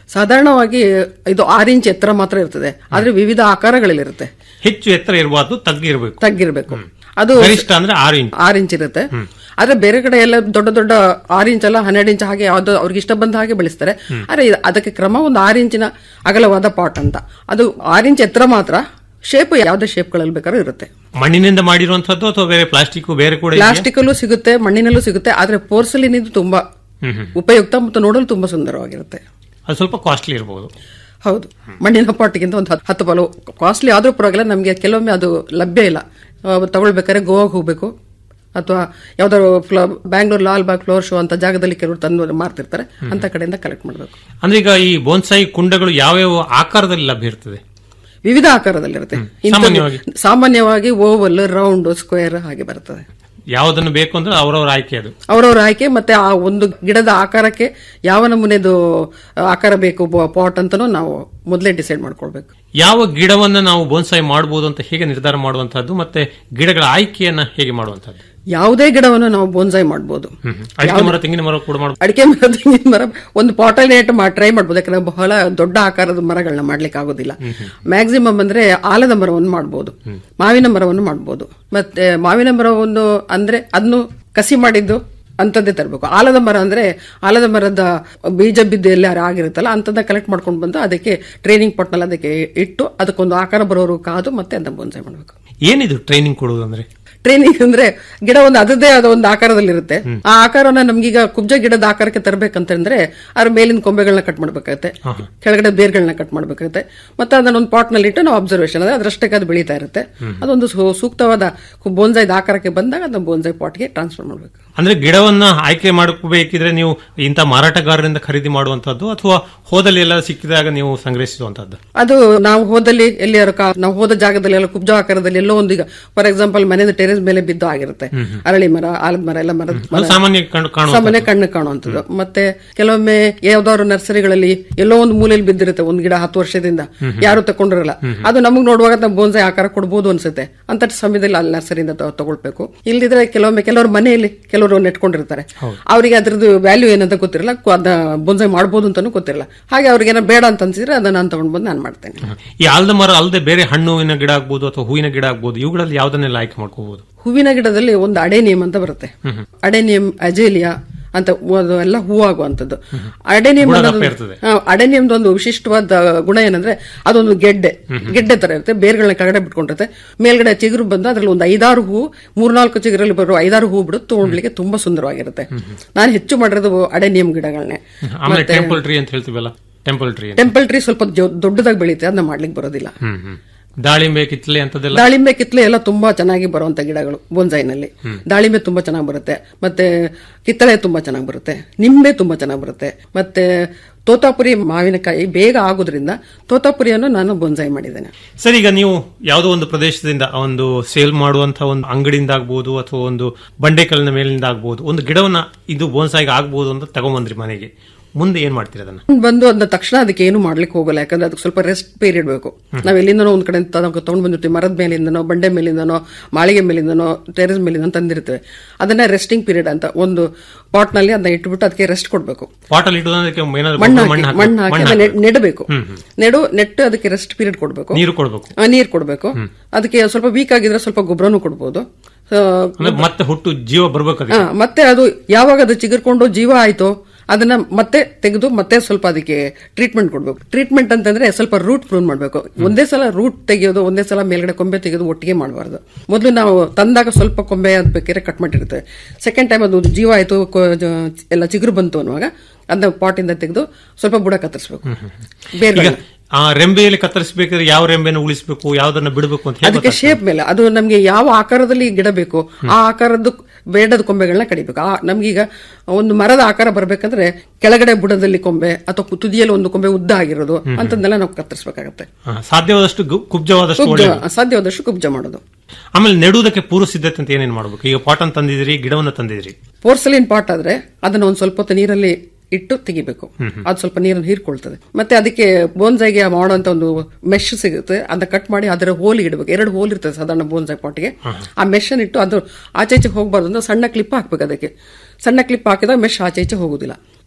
ಸಾಧಾರಣವಾಗಿ ಇದು ಆರು ಇಂಚ್ ಎತ್ತರ ಮಾತ್ರ ಇರ್ತದೆ ಆದ್ರೆ ವಿವಿಧ ಆಕಾರಗಳಲ್ಲಿರುತ್ತೆ ಹೆಚ್ಚು ಎತ್ತರ ಇರಬಾರ್ದು ತಗ್ಗಿರ್ಬೇಕು ತಗ್ಗಿರ್ಬೇಕು ಅದು ಗರಿಷ್ಠ ಅಂದ್ರೆ ಆರು ಇಂಚ್ ಆರು ಇಂಚ್ ಇರುತ್ತೆ ಆದ್ರೆ ಬೇರೆ ಕಡೆ ಎಲ್ಲ ದೊಡ್ಡ ದೊಡ್ಡ ಆರು ಇಂಚ್ ಅಲ್ಲ ಹನ್ನೆರಡು ಇಂಚ್ ಹಾಗೆ ಯಾವ್ದು ಅವ್ರಿಗೆ ಇಷ್ಟ ಬಂದ ಹಾಗೆ ಬೆಳೆಸ್ತಾರೆ ಆದ್ರೆ ಇದು- ಅದಕ್ಕೆ ಕ್ರಮ ಒಂದು ಆರು ಇಂಚಿನ ಅಗಲವಾದ ಪಾಟ್ ಅಂತ ಅದು ಆರು ಇಂಚ್ ಎತ್ತರ ಮಾತ್ರ ಶೇಪ್ ಯಾವ್ದೇ ಶೇಪ್ಗಳಲ್ಲಿ ಬೇಕಾದ್ರೂ ಇರುತ್ತೆ ಮಣ್ಣಿನಿಂದ ಮಾಡಿರುವಂತದ್ದು ಅಥವಾ ಬೇರೆ ಪ್ಲಾಸ್ಟಿಕ್ ಬೇರೆ ಕೂಡ ಇದೆಯಾ? ಪ್ಲಾಸ್ಟಿಕ್ ಅಲ್ಲೂ ಸಿಗುತ್ತೆ ಮಣ್ಣಿನಲ್ಲೂ ಸಿಗುತ್ತೆ ಆದ್ರೆ ಪೋರ್ಸಲಿನ್ ಇದು ತುಂಬಾ ಹ್ಮ್ ಹ್ಮ್. ಉಪಯುಕ್ತ ಮತ್ತು ನೋಡಲು ತುಂಬಾ ಸುಂದರವಾಗಿರುತ್ತೆ ಅದು ಸ್ವಲ್ಪ ಕಾಸ್ಟ್ಲಿ ಇರಬಹುದು ಹೌದು ಮಣ್ಣಿನ ಪಾಟಿಗಿಂತ ಒಂದು ಹತ್ತು- ಹತ್ತು ಪಾಲು ಕಾಸ್ಟ್ಲಿ ಆದ್ರೂ ಪರವಾಗಿಲ್ಲ ನಮಗೆ ಕೆಲವೊಮ್ಮೆ ಅದು ಲಭ್ಯ ಇಲ್ಲ ಆ, ತಗೊಳ್ಬೇಕಾದ್ರೆ ಗೋವಾಗೆ ಹೋಗ್ಬೇಕು ಅಥವಾ ಯಾವ್ದಾದ್ರು ಫ್ಲೋ ಬ್ಯಾಂಗ್ಳೂರ್ ಲಾಲ್ ಬಾಗ್ ಫ್ಲೋರ್ ಶೋ ಅಂತ ಜಾಗದಲ್ಲಿ ಕೆಲವರು ತಂದು ಮಾರ್ತಿರ್ತಾರೆ ಅಂತ ಕಡೆಯಿಂದ ಕಲೆಕ್ಟ್ ಮಾಡಬೇಕು ಅಂದ್ರೆ ಈಗ ಈ ಬೋನ್ಸಾಯಿ ಕುಂಡಗಳು ಯಾವ್ಯಾವ ಆಕಾರದಲ್ಲಿ ಲಭ್ಯ ಇರ್ತದೆ ವಿವಿಧ ಆಕಾರದಲ್ಲಿರುತ್ತೆ ಇಂಥದ್ದು ಸಾಮಾನ್ಯವಾಗಿ? ಸಾಮಾನ್ಯವಾಗಿ ಓವಲ್ ರೌಂಡ್ ಸ್ಕ್ವೇರ್ ಹಾಗೆ ಬರ್ತದೆ ಯಾವ್ದನ್ನು ಬೇಕು ಅಂದ್ರೆ ಅವರವರ ಆಯ್ಕೆ ಅದು ಅವರವರ ಆಯ್ಕೆ ಮತ್ತೆ ಆ ಒಂದು ಗಿಡದ ಆಕಾರಕ್ಕೆ ಯಾವ ನಮೂನೆದು ಆಕಾರ ಬೇಕು ಪಾಟ್ ಅಂತನೂ ನಾವು ಮೊದಲೇ ಡಿಸೈಡ್ ಮಾಡ್ಕೊಳ್ಬೇಕು ಯಾವ ಗಿಡವನ್ನ ನಾವು ಬೋನ್ಸಾಯಿ ಮಾಡಬಹುದು ಅಂತ ಹೇಗೆ ನಿರ್ಧಾರ ಮಾಡುವಂತಹದ್ದು ಮತ್ತೆ ಗಿಡಗಳ ಆಯ್ಕೆಯನ್ನ ಹೇಗೆ ಮಾಡುವಂತಹದ್ದು ಯಾವುದೇ ಗಿಡವನ್ನು ನಾವು ಬೋನ್ಸಾಯಿ ಮಾಡ್ಬೋದು ಅಡಿಕೆ ಮರ ತೆಂಗಿನ ಮರ ಕೂಡ ಮಾಡಬಹುದು ಅಡಿಕೆ ಮರ ತೆಂಗಿನ ಮರ ಒಂದು ಪಾಟಲ್ಲಿ ನೆಟ್ಟು ಟ್ರೈ ಮಾಡ್ಬೋದು ಯಾಕಂದ್ರೆ ಬಹಳ ದೊಡ್ಡ ಆಕಾರದ ಮರಗಳನ್ನ ಮಾಡ್ಲಿಕ್ಕೆ ಆಗೋದಿಲ್ಲ ಮ್ಯಾಕ್ಸಿಮಮ್ ಅಂದ್ರೆ ಆಲದ ಮರವನ್ನು ಮಾಡ್ಬೋದು ಮಾವಿನ ಮರವನ್ನು ಮಾಡ್ಬೋದು ಮತ್ತೆ ಮಾವಿನ ಮರವನ್ನು ಅಂದ್ರೆ ಅದನ್ನು ಕಸಿ ಮಾಡಿದ್ದು ಅಂತದ್ದೇ ತರಬೇಕು ಆಲದ ಮರ ಅಂದ್ರೆ ಆಲದ ಮರದ ಬೀಜ ಬಿದ್ದು ಎಲ್ಲಾರು ಆಗಿರುತ್ತಲ್ಲ ಅಂತದ ಕಲೆಕ್ಟ್ ಮಾಡ್ಕೊಂಡು ಬಂದು ಅದಕ್ಕೆ ಟ್ರೈನಿಂಗ್ ಪೊಟ್ನಲ್ಲಿ ಅದಕ್ಕೆ ಇಟ್ಟು ಅದಕ್ಕೊಂದು ಆಕಾರ ಬರೋರು ಕಾದು ಮತ್ತೆ ಅದನ್ನ ಬೋನ್ಸಾಯಿ ಮಾಡಬೇಕು ಏನಿದು ಟ್ರೈನಿಂಗ್ ಕೊಡುವುದು ಅಂದ್ರೆ ಟ್ರೈನಿಂಗ್ ಅಂದ್ರೆ ಗಿಡ ಒಂದು ಅದರದೇ ಆದ ಒಂದು ಆಕಾರದಲ್ಲಿರುತ್ತೆ ಆ ಆಕಾರನ ನಮ್ಗೀಗ ಕುಬ್ಜ ಗಿಡದ ಆಕಾರಕ್ಕೆ ತರಬೇಕಂತಂದ್ರೆ ಅದ್ರ ಮೇಲಿನ ಕೊಂಬೆಗಳನ್ನ ಕಟ್ ಮಾಡ್ಬೇಕಾಗತ್ತೆ ಕೆಳಗಡೆ ಬೇರ್ಗಳನ್ನ ಕಟ್ ಮಾಡ್ಬೇಕಾಗತ್ತೆ ಮತ್ತೆ ಅದನ್ನ ಒಂದು ಪಾಟ್ ನಲ್ಲಿ ಇಟ್ಟು ನಾವು ಅಬ್ಸರ್ವೇಷನ್ ಅದೇ ಅದರಷ್ಟಕ್ಕೆ ಅದು ಬೆಳೀತಾ ಇರುತ್ತೆ ಅದೊಂದು ಸೂ- ಸೂಕ್ತವಾದ ಬೋನ್ಸಾಯ್ದ ಆಕಾರಕ್ಕೆ ಬಂದಾಗ ಅದನ್ನ ಬೋನ್ಸಾಯ್ ಪಾಟ್ಗೆ ಟ್ರಾನ್ಸ್ಫರ್ ಮಾಡಬೇಕು ಅಂದ್ರೆ ಗಿಡವನ್ನ ಆಯ್ಕೆ ಮಾಡಬೇಕಿದ್ರೆ ನೀವು ಇಂಥ ಮಾರಾಟಗಾರರಿಂದ ಖರೀದಿ ಮಾಡುವಂತದ್ದು ಅಥವಾ ಹೋದಲ್ಲಿ ಎಲ್ಲ ಸಿಕ್ಕಿದಾಗ ನೀವು ಸಂಗ್ರಹಿಸುವಂತದ್ದು ಅದು ನಾವು ಹೋದಲ್ಲಿ ಎಲ್ಲಿಯಾರು ಕಾ- ನಾವು ಹೋದ ಜಾಗದಲ್ಲಿ ಎಲ್ಲ ಕುಬ್ಜ ಆಕಾರದಲ್ಲಿ ಎಲ್ಲೋ ಒಂದು ಈಗ ಫಾರ್ ಎಕ್ಸಾಂಪಲ್ ಮನೆಯ ಟೆರೇಸ್ ಮೇಲೆ ಬಿದ್ದು ಆಗಿರುತ್ತೆ ಅರಳಿ ಮರ ಆಲದ ಮರ ಎಲ್ಲ ಮರದ ಅದು ಸಾಮಾನ್ಯ ಕಂಡು ಕಾಣುವಂಥದ್ದು. ಸಾಮಾನ್ಯ ಕಣ್ಣು ಕಾಣುವಂಥದ್ದು ಮತ್ತೆ ಕೆಲವೊಮ್ಮೆ ಯಾವ್ದಾದ್ರು ನರ್ಸರಿಗಳಲ್ಲಿ ಎಲ್ಲೋ ಒಂದು ಮೂಲೆಯಲ್ಲಿ ಬಿದ್ದಿರುತ್ತೆ ಒಂದ್ ಗಿಡ ಹತ್ತು ವರ್ಷದಿಂದ ಯಾರು ತಕೊಂಡಿರಲ್ಲ ಅದು ನಮಗ್ ನೋಡುವಾಗ ನಾವು ಬೋನ್ಸಾಯಿ ಆಕಾರ ಕೊಡ್ಬೋದು ಅನ್ಸುತ್ತೆ ಅಂತ ಸಮಯದಲ್ಲಿ ಅಲ್ಲಿ ನರ್ಸರಿಯಿಂದ ತ- ತಗೊಳ್ಬೇಕು ಇಲ್ದಿದ್ರೆ ಕೆಲವೊಮ್ಮೆ ಕೆಲವರು ಮನೆಯಲ್ಲಿ ಕೆಲವರು ನೆಟ್ಕೊಂಡಿರ್ತಾರೆ ಅವರಿಗೆ ಅದ್ರದ್ದು ವ್ಯಾಲ್ಯೂ ಏನಂತ ಗೊತ್ತಿರಲ್ಲ ಕು- ಅದನ್ನ ಬೋನ್ಸಾಯಿ ಮಾಡ್ಬೋದು ಅಂತಾನು ಗೊತ್ತಿರಲ್ಲ ಹಾಗೆ ಅವ್ರಿಗೆ ಏನೋ ಬೇಡ ಅಂತ ಅನ್ಸಿದ್ರೆ ಅದನ್ನ ನಾನು ತಗೊಂಡ್ ಬಂದು ನಾನು ಮಾಡ್ತೇನೆ ಈ ಆಲದ ಮರ ಅಲ್ಲದೆ ಬೇರೆ ಹಣ್ಣುವಿನ ಗಿಡ ಆಗ್ಬೋದು ಅಥವಾ ಹೂವಿನ ಗಿಡ ಆಗ್ಬೋದು ಇವುಗಳಲ್ಲಿ ಯಾವ್ದನ್ನೆಲ್ಲ ಆಯ್ಕೆ ಮಾಡ್ಕೋಬಹುದು ಹೂವಿನ ಗಿಡದಲ್ಲಿ ಒಂದು ಅಡೆನಿಯಂ ಅಂತ ಬರುತ್ತೆ ಅಡೆನಿಯಂ ಅಜೇಲಿಯಾ ಅಂತ ಅದು ಎಲ್ಲ ಹೂವಾಗುವಂಥದ್ದು ಅಡೆನಿಯಂ ಗುಣ ಅನ್ನೋದು- ದಪ್ಪ ಇರ್ತದೆ. ಹಾ, ಅಡೆನಿಯಂದು ಒಂದು ವಿಶಿಷ್ಟವಾದ ಗುಣ ಏನಂದ್ರೆ ಅದೊಂದು ಗೆಡ್ಡೆ ಗೆಡ್ಡೆ ತರ ಇರುತ್ತೆ ಬೇರ್ಗಳನ್ನ ಕೆಳಗಡೆ ಬಿಟ್ಕೊಂಡಿರುತ್ತೆ ಮೇಲ್ಗಡೆ ಚಿಗುರು ಬಂದು ಅದ್ರಲ್ಲಿ ಒಂದು ಐದಾರು ಹೂ ಮೂರ್ನಾಲ್ಕು ಚಿಗುರಲ್ಲಿ ಬರೋ ಐದಾರು ಹೂ ಬಿಡು ತಗೊಂಡ್ಲಿಕ್ಕೆ ತುಂಬಾ ಸುಂದರವಾಗಿರುತ್ತೆ ನಾನು ಹೆಚ್ಚು ಮಾಡಿರೋದು ಅಡೆನಿಯಂ ಗಿಡಗಳನ್ನೇ ಆಮೇಲೆ ಟೆಂಪಲ್ ಟ್ರೀ ಅಂತ ಹೇಳ್ತೀವಲ್ಲ ಟೆಂಪಲ್ ಟ್ರೀ ಟೆಂಪಲ್ ಟ್ರೀ ಸ್ವಲ್ಪ ಜೊ- ದೊಡ್ಡದಾಗಿ ಬೆಳೀತೆ ಅದನ್ನ ಮಾಡ್ಲಿಕ್ಕೆ ಬರೋದಿಲ್ಲ ಹ್ಮ್ ಹ್ಮ್ ದಾಳಿಂಬೆ ಕಿತ್ಲೆ ಅಂತದೆಲ್ಲ ದಾಳಿಂಬೆ ಕಿತ್ಲೆ ಎಲ್ಲ ತುಂಬಾ ಚೆನ್ನಾಗಿ ಬರುವಂತ ಗಿಡಗಳು ಬೊನ್ಸಾಯಿನಲ್ಲಿ ದಾಳಿಂಬೆ ತುಂಬಾ ಚೆನ್ನಾಗಿ ಬರುತ್ತೆ ಮತ್ತೆ ಕಿತ್ತಳೆ ತುಂಬಾ ಚೆನ್ನಾಗಿ ಬರುತ್ತೆ ನಿಂಬೆ ತುಂಬಾ ಚೆನ್ನಾಗಿ ಬರುತ್ತೆ ಮತ್ತೆ ತೋತಾಪುರಿ ಮಾವಿನಕಾಯಿ ಬೇಗ ಆಗೋದ್ರಿಂದ ತೋತಾಪುರಿಯನ್ನು ನಾನು ಬೊನ್ಸಾಯಿ ಮಾಡಿದ್ದೇನೆ ಸರಿ ಈಗ ನೀವು ಯಾವುದೋ ಒಂದು ಪ್ರದೇಶದಿಂದ ಒಂದು ಸೇಲ್ ಮಾಡುವಂತಹ ಒಂದು ಅಂಗಡಿಯಿಂದ ಆಗ್ಬೋದು ಅಥವಾ ಒಂದು ಬಂಡೆಕಲ್ಲಿನ ಮೇಲಿಂದ ಆಗ್ಬೋದು ಒಂದು ಗಿಡವನ್ನ ಇದು ಬೋನ್ಸಾಯಿಗೆ ಆಗ್ಬೋದು ಅಂತ ತಗೊಂಬಂದ್ರಿ ಮನೆಗೆ ಮುಂದೆ ಏನ್ ಮಾಡ್ತೀರಿ ಅದನ್ನ ಬಂದು ಅದನ್ನ ತಕ್ಷಣ ಅದಕ್ಕೆ ಏನು ಮಾಡ್ಲಿಕ್ಕೆ ಹೋಗಲ್ಲ ಯಾಕಂದ್ರೆ ಅದಕ್ಕೆ ಸ್ವಲ್ಪ ರೆಸ್ಟ್ ಪೀರಿಯಡ್ ಬೇಕು ನಾವ್ ಎಲ್ಲಿಂದನೋ ಒಂದ್ ಕಡೆ ತಗೊಂಡು ಬಂದಿರ್ತೀವಿ ಮರದ ಮೇಲಿಂದನೋ ಬಂಡೆ ಮೇಲಿಂದನೋ ಮಾಳಿಗೆ ಮೇಲಿಂದನೋ ಟೆರೆಸ್ ಮೇಲಿಂದ ತಂದಿರ್ತೇವೆ ಅದನ್ನ ರೆಸ್ಟಿಂಗ್ ಪೀರಿಯಡ್ ಅಂತ ಒಂದು ಪಾಟ್ ನಲ್ಲಿ ಅದನ್ನ ಇಟ್ಬಿಟ್ಟು ಅದಕ್ಕೆ ರೆಸ್ಟ್ ಕೊಡ್ಬೇಕು ಪಾಟಲ್ಲಿ ಇಡುವುದಕ್ಕೆ ಏನಾದ್ರು ಮಣ್ಣು ಮಣ್ಣು ಹಾಕಿ ಹಾಕ್ಬೇಕು? ಮಣ್ಣು ಹಾಕಿ ಮಣ್ಣು ಅದನ್ನ ಹಾಕ್ಬೇಕು. ನೆಡ್- ನೆಡಬೇಕು ನೆಡು ನೆಟ್ಟು ಅದಕ್ಕೆ ರೆಸ್ಟ್ ಪೀರಿಯಡ್ ಕೊಡ್ಬೇಕು ನೀರು ಕೊಡ್ಬೇಕು ಆ, ನೀರ್ ಕೊಡ್ಬೇಕು ಅದಕ್ಕೆ ಸ್ವಲ್ಪ ವೀಕ್ ಆಗಿದ್ರೆ ಸ್ವಲ್ಪ ಗೊಬ್ಬರನು ಕೊಡ್ಬೋದು ಆ, ಅಂದ್ರೆ ಮತ್ತೆ ಹುಟ್ಟು ಜೀವ ಬರ್ಬೇಕು ಅದಕ್ಕೆ. ಆ, ಮತ್ತೆ ಅದು ಯಾವಾಗ ಅದು ಚಿಗುರ್ಕೊಂಡು ಜೀವ ಆಯ್ತೋ ಅದನ್ನ ಮತ್ತೆ ತೆಗೆದು ಮತ್ತೆ ಸ್ವಲ್ಪ ಅದಕ್ಕೆ ಟ್ರೀಟ್ಮೆಂಟ್ ಕೊಡ್ಬೇಕು ಟ್ರೀಟ್ಮೆಂಟ್ ಅಂತಂದ್ರೆ ಸ್ವಲ್ಪ ರೂಟ್ ಪ್ರೂನ್ ಮಾಡಬೇಕು ಒಂದೇ ಸಲ ರೂಟ್ ತೆಗೆಯೋದು ಒಂದೇ ಸಲ ಮೇಲ್ಗಡೆ ಕೊಂಬೆ ತೆಗೆಯೋದು ಒಟ್ಟಿಗೆ ಮಾಡಬಾರ್ದು ಮೊದಲು ನಾವು ತಂದಾಗ ಸ್ವಲ್ಪ ಕೊಂಬೆ ಅದ್ ಬೇಕಾದ್ರೆ ಕಟ್ ಮಾಡಿರ್ತೇವೆ ಸೆಕೆಂಡ್ ಟೈಮ್ ಅದು ಜೀವ ಆಯ್ತು ಕೊ- ಜ- ಎಲ್ಲ ಚಿಗುರು ಬಂತು ಅನ್ನುವಾಗ ಅದನ್ನ ಪಾಟಿಂದ ತೆಗೆದು ಸ್ವಲ್ಪ ಬುಡ ಕತ್ತರಿಸಬೇಕು ಈಗ ಬೇರೆ ಆ ರೆಂಬೆಯಲ್ಲಿ ಕತ್ತರಿಸಬೇಕಾದ್ರೆ ಯಾವ ರೆಂಬೆಯನ್ನು ಉಳಿಸಬೇಕು ಯಾವ್ದನ್ನ ಬಿಡಬೇಕು ಅಂತ ಹೇಗೆ ಅದಕ್ಕೆ ಗೊತ್ತಾಗ್ತದೆ? ಶೇಪ್ ಮೇಲೆ ಅದು ನಮ್ಗೆ ಯಾವ ಆಕಾರದಲ್ಲಿ ಗಿಡ ಬೇಕು ಆ ಆಕಾರದ ಬೇಡದ ಕೊಂಬೆಗಳನ್ನ ಕಡಿಬೇಕು ಆ ನಮ್ಗೀಗ ಒಂದು ಮರದ ಆಕಾರ ಬರ್ಬೇಕಂದ್ರೆ ಕೆಳಗಡೆ ಬುಡದಲ್ಲಿ ಕೊಂಬೆ ಅಥವಾ ಕು- ತುದಿಯಲ್ಲಿ ಒಂದು ಕೊಂಬೆ ಉದ್ದ ಆಗಿರೋದು ಅಂತದನ್ನೆಲ್ಲ ನಾವು ಕತ್ತರಿಸಬೇಕಾಗತ್ತೆ ಹಾ, ಸಾಧ್ಯವಾದಷ್ಟು ಗು- ಕುಬ್ಜವಾದಷ್ಟು ಕುಬ್ಜ ಒಳ್ಳೆಯದು. ಸಾಧ್ಯವಾದಷ್ಟು ಕುಬ್ಜ ಮಾಡೋದು ಆಮೇಲೆ ನೆಡುವುದಕ್ಕೆ ಪೂರ್ವ ಸಿದ್ಧತೆ ಅಂತ ಏನೇನ್ ಮಾಡ್ಬೇಕು ಈಗ ಪಾಟನ್ ತಂದಿದ್ರಿ ಗಿಡವನ್ನ ತಂದಿದ್ರಿ ಪೋರ್ಸಲಿನ್ ಪಾಟ್ ಆದ್ರೆ ಅದನ್ನ ಒಂದ್ ಸ್ವಲ್ಪ ಹೊತ್ತು ನೀರಲ್ಲಿ ಇಟ್ಟು ತೆಗಿಬೇಕು ಅದು ಸ್ವಲ್ಪ ನೀರನ್ನು ಹೀರ್ಕೊಳ್ತದೆ ಮತ್ತೆ ಅದಕ್ಕೆ ಬೋನ್ಸಾಯ್ಗೆ ಮಾಡುವಂತ ಒಂದು ಮೆಶ್ ಸಿಗುತ್ತೆ ಅದನ್ನ ಕಟ್ ಮಾಡಿ ಅದರ ಹೋಲ್ ಇಡಬೇಕು ಎರಡು ಹೋಲ್ ಇರ್ತದೆ ಸಾಧಾರಣ ಬೋನ್ಸಾಯ್ ಪಾಟ್ಗೆ ಆ ಮೆಶ್ ಇಟ್ಟು ಅದು ಆಚೆ ಈಚೆ ಹೋಗಬಾರ್ದು ಅಂದ್ರೆ ಸಣ್ಣ ಕ್ಲಿಪ್ ಹಾಕ್ಬೇಕು ಅದಕ್ಕೆ ಸಣ್ಣ ಕ್ಲಿಪ್ ಹಾಕಿದಾಗ ಮೆಶ್ ಆಚೆ ಈಚೆ ಹೋಗುದಿಲ್ಲ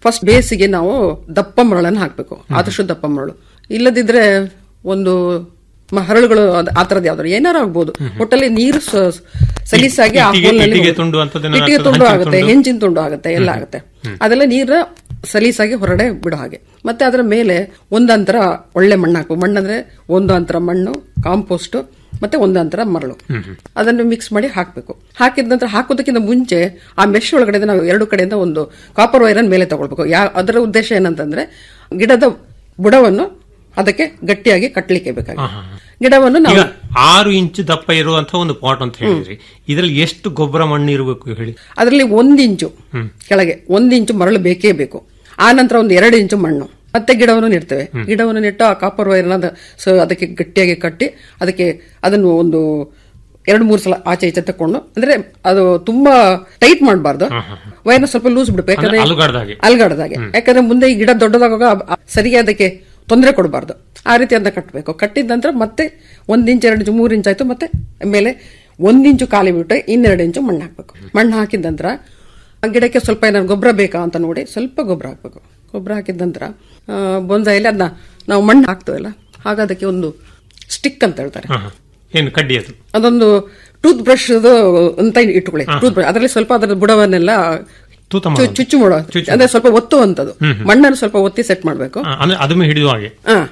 ಫಸ್ಟ್ ಬೇಸಿಗೆ ನಾವು ದಪ್ಪ ಮರಳನ್ನು ಹಾಕಬೇಕು ಆದಷ್ಟು ದಪ್ಪ ಮರಳು ಇಲ್ಲದಿದ್ರೆ ಒಂದು ಮ- ಹರಳುಗಳು ಅದ್- ಆ ತರದ್ ಯಾವ್ದಾರು ಏನಾರು ಆಗ್ಬೋದು ಒಟ್ಟಲ್ಲಿ ನೀರು ಸ- ಸಲೀಸಾಗಿ ಆ ಇಟ್ಟಿಗೆ- ಹೋಲ್ನಲ್ಲಿ ಇಟ್ಟಿಗೆ ಹೋಗುತ್ತೆ. ತುಂಡು ಅಂಥದ್ದೇನೋ ಇಟ್ಟಿಗೆ ಆಗ್ತದೆ, ತುಂಡು ಹಂಚಿನ ಆಗುತ್ತೆ ತುಂಡು. ಹೆಂಚಿನ ತುಂಡು ಆಗುತ್ತೆ ಎಲ್ಲ ಆಗುತ್ತೆ ಅದೆಲ್ಲ ನೀರ ಸಲೀಸಾಗಿ ಹೊರಡೆ ಬಿಡೋ ಹಾಗೆ ಮತ್ತೆ ಅದರ ಮೇಲೆ ಒಂದಂತರ ಒಳ್ಳೆ ಮಣ್ಣು ಹಾಕು ಮಣ್ಣಂದ್ರೆ ಒಂದು ಅಂತರ ಮಣ್ಣು ಕಾಂಪೋಸ್ಟ್ ಮತ್ತೆ ಒಂದು ಅಂತರ ಮರಳು ಅದನ್ನು ಮಿಕ್ಸ್ ಮಾಡಿ ಹಾಕಬೇಕು ಹಾಕಿದ ನಂತರ ಹಾಕೋದಕ್ಕಿಂತ ಮುಂಚೆ ಆ ಮೆಶ್ ಒಳಗಡೆ ನಾವು ಎರಡು ಕಡೆಯಿಂದ ಒಂದು ಕಾಪರ್ ವೈರನ್ ಮೇಲೆ ತಗೊಳ್ಬೇಕು ಯಾ ಅದರ ಉದ್ದೇಶ ಏನಂತಂದ್ರೆ ಗಿಡದ ಬುಡವನ್ನು ಅದಕ್ಕೆ ಗಟ್ಟಿಯಾಗಿ ಕಟ್ಟಲಿಕ್ಕೆ ಬೇಕಾಗಿ ಗಿಡವನ್ನು ಈಗ ನಾವು ಆರು ಇಂಚು ದಪ್ಪ ಇರುವಂತಹ ಒಂದು ಪಾಟ್ ಅಂತ ಹೇಳಿದ್ರಿ ಇದರಲ್ಲಿ ಎಷ್ಟು ಗೊಬ್ಬರ ಮಣ್ಣು ಇರಬೇಕು ಹೇಳಿ ಅದರಲ್ಲಿ ಒಂದು ಇಂಚು ಕೆಳಗೆ ಒಂದು ಇಂಚು ಮರಳು ಬೇಕೇ ಬೇಕು ಆ ನಂತರ ಒಂದು ಎರಡು ಇಂಚು ಮಣ್ಣು ಮತ್ತೆ ಗಿಡವನ್ನು ನೆಡ್ತೇವೆ ಗಿಡವನ್ನು ನೆಟ್ಟು ಆ ಕಾಪರ್ ವೈರ್ನ ಸೊ ಅದಕ್ಕೆ ಗಟ್ಟಿಯಾಗಿ ಕಟ್ಟಿ ಅದಕ್ಕೆ ಅದನ್ನು ಒಂದು ಎರಡು ಮೂರು ಸಲ ಆಚೆ ಈಚೆ ತಕೊಂಡು ಅಂದ್ರೆ ಅದು ತುಂಬಾ ಟೈಟ್ ಮಾಡಬಾರ್ದು ವೈರ್ನ ಸ್ವಲ್ಪ ಲೂಸ್ ಬಿಡ್ಬೇಕು ಯಾಕಂದ್ರೆ ಅಂದ್ರೆ ಅಲುಗಾಡ್ದಾಗೆ. ಅಲ್ಗಾಡ್ದಾಗೆ ಯಾಕಂದ್ರೆ ಮುಂದೆ ಈ ಗಿಡ ದೊಡ್ಡದಾಗುವಾಗ ಆ- ಆ ಸರಿಗೆ ಅದಕ್ಕೆ ತೊಂದರೆ ಕೊಡಬಾರ್ದು ಆ ರೀತಿ ಅದನ್ನ ಕಟ್ಟಬೇಕು ಕಟ್ಟಿದ ನಂತರ ಮತ್ತೆ ಒಂದ್ ಇಂಚ್ ಎರಡು ಇಂಚು ಮೂರು ಇಂಚ್ ಆಯ್ತು ಮತ್ತೆ ಮೇಲೆ ಒಂದ್ ಇಂಚು ಖಾಲಿ ಬಿಟ್ಟು ಇನ್ನೆರಡು ಇಂಚು ಮಣ್ಣು ಹಾಕ್ಬೇಕು ಮಣ್ಣು ಹಾಕಿದ ನಂತರ ಆ ಗಿಡಕ್ಕೆ ಸ್ವಲ್ಪ ಏನಾದ್ರು ಗೊಬ್ಬರ ಬೇಕಾ ಅಂತ ನೋಡಿ ಸ್ವಲ್ಪ ಗೊಬ್ಬರ ಹಾಕ್ಬೇಕು ಗೊಬ್ಬರ ಹಾಕಿದ ನಂತರ ಬೊಂಜಾಯಲ್ಲಿ ಅದನ್ನ ನಾವು ಮಣ್ಣು ಹಾಕ್ತೇವಲ್ಲ ಆಗ ಅದಕ್ಕೆ ಒಂದು ಸ್ಟಿಕ್ ಅಂತ ಹೇಳ್ತಾರೆ ಹ, ಹ. ಏನು ಕಡ್ಡಿ ಅದು ಅದೊಂದು ಟೂತ್ ಬ್ರಷ್ ಅಂತ ಇಟ್ಕೊಳ್ಳಿ ಟೂತ್ ಬ್ರಷ್ ಅದರಲ್ಲಿ ಸ್ವಲ್ಪ ಅದರ ಬುಡವನ್ನೆಲ್ಲ ತೂತ ಚು- ಮಾಡೋದು. ಚುಚ್ಚು ಮಾಡೋ ಅಂದ್ರೆ ಸ್ವಲ್ಪ ಒತ್ತುವಂಥದ್ದು ಮಣ್ಣನ್ನು ಸ್ವಲ್ಪ ಒತ್ತಿ ಸೆಟ್ ಮಾಡಬೇಕು ಹ, ಅಂದ್ರೆ ಅದನ್ನು ಹಿಡಿಯುವ ಹಾಗೆ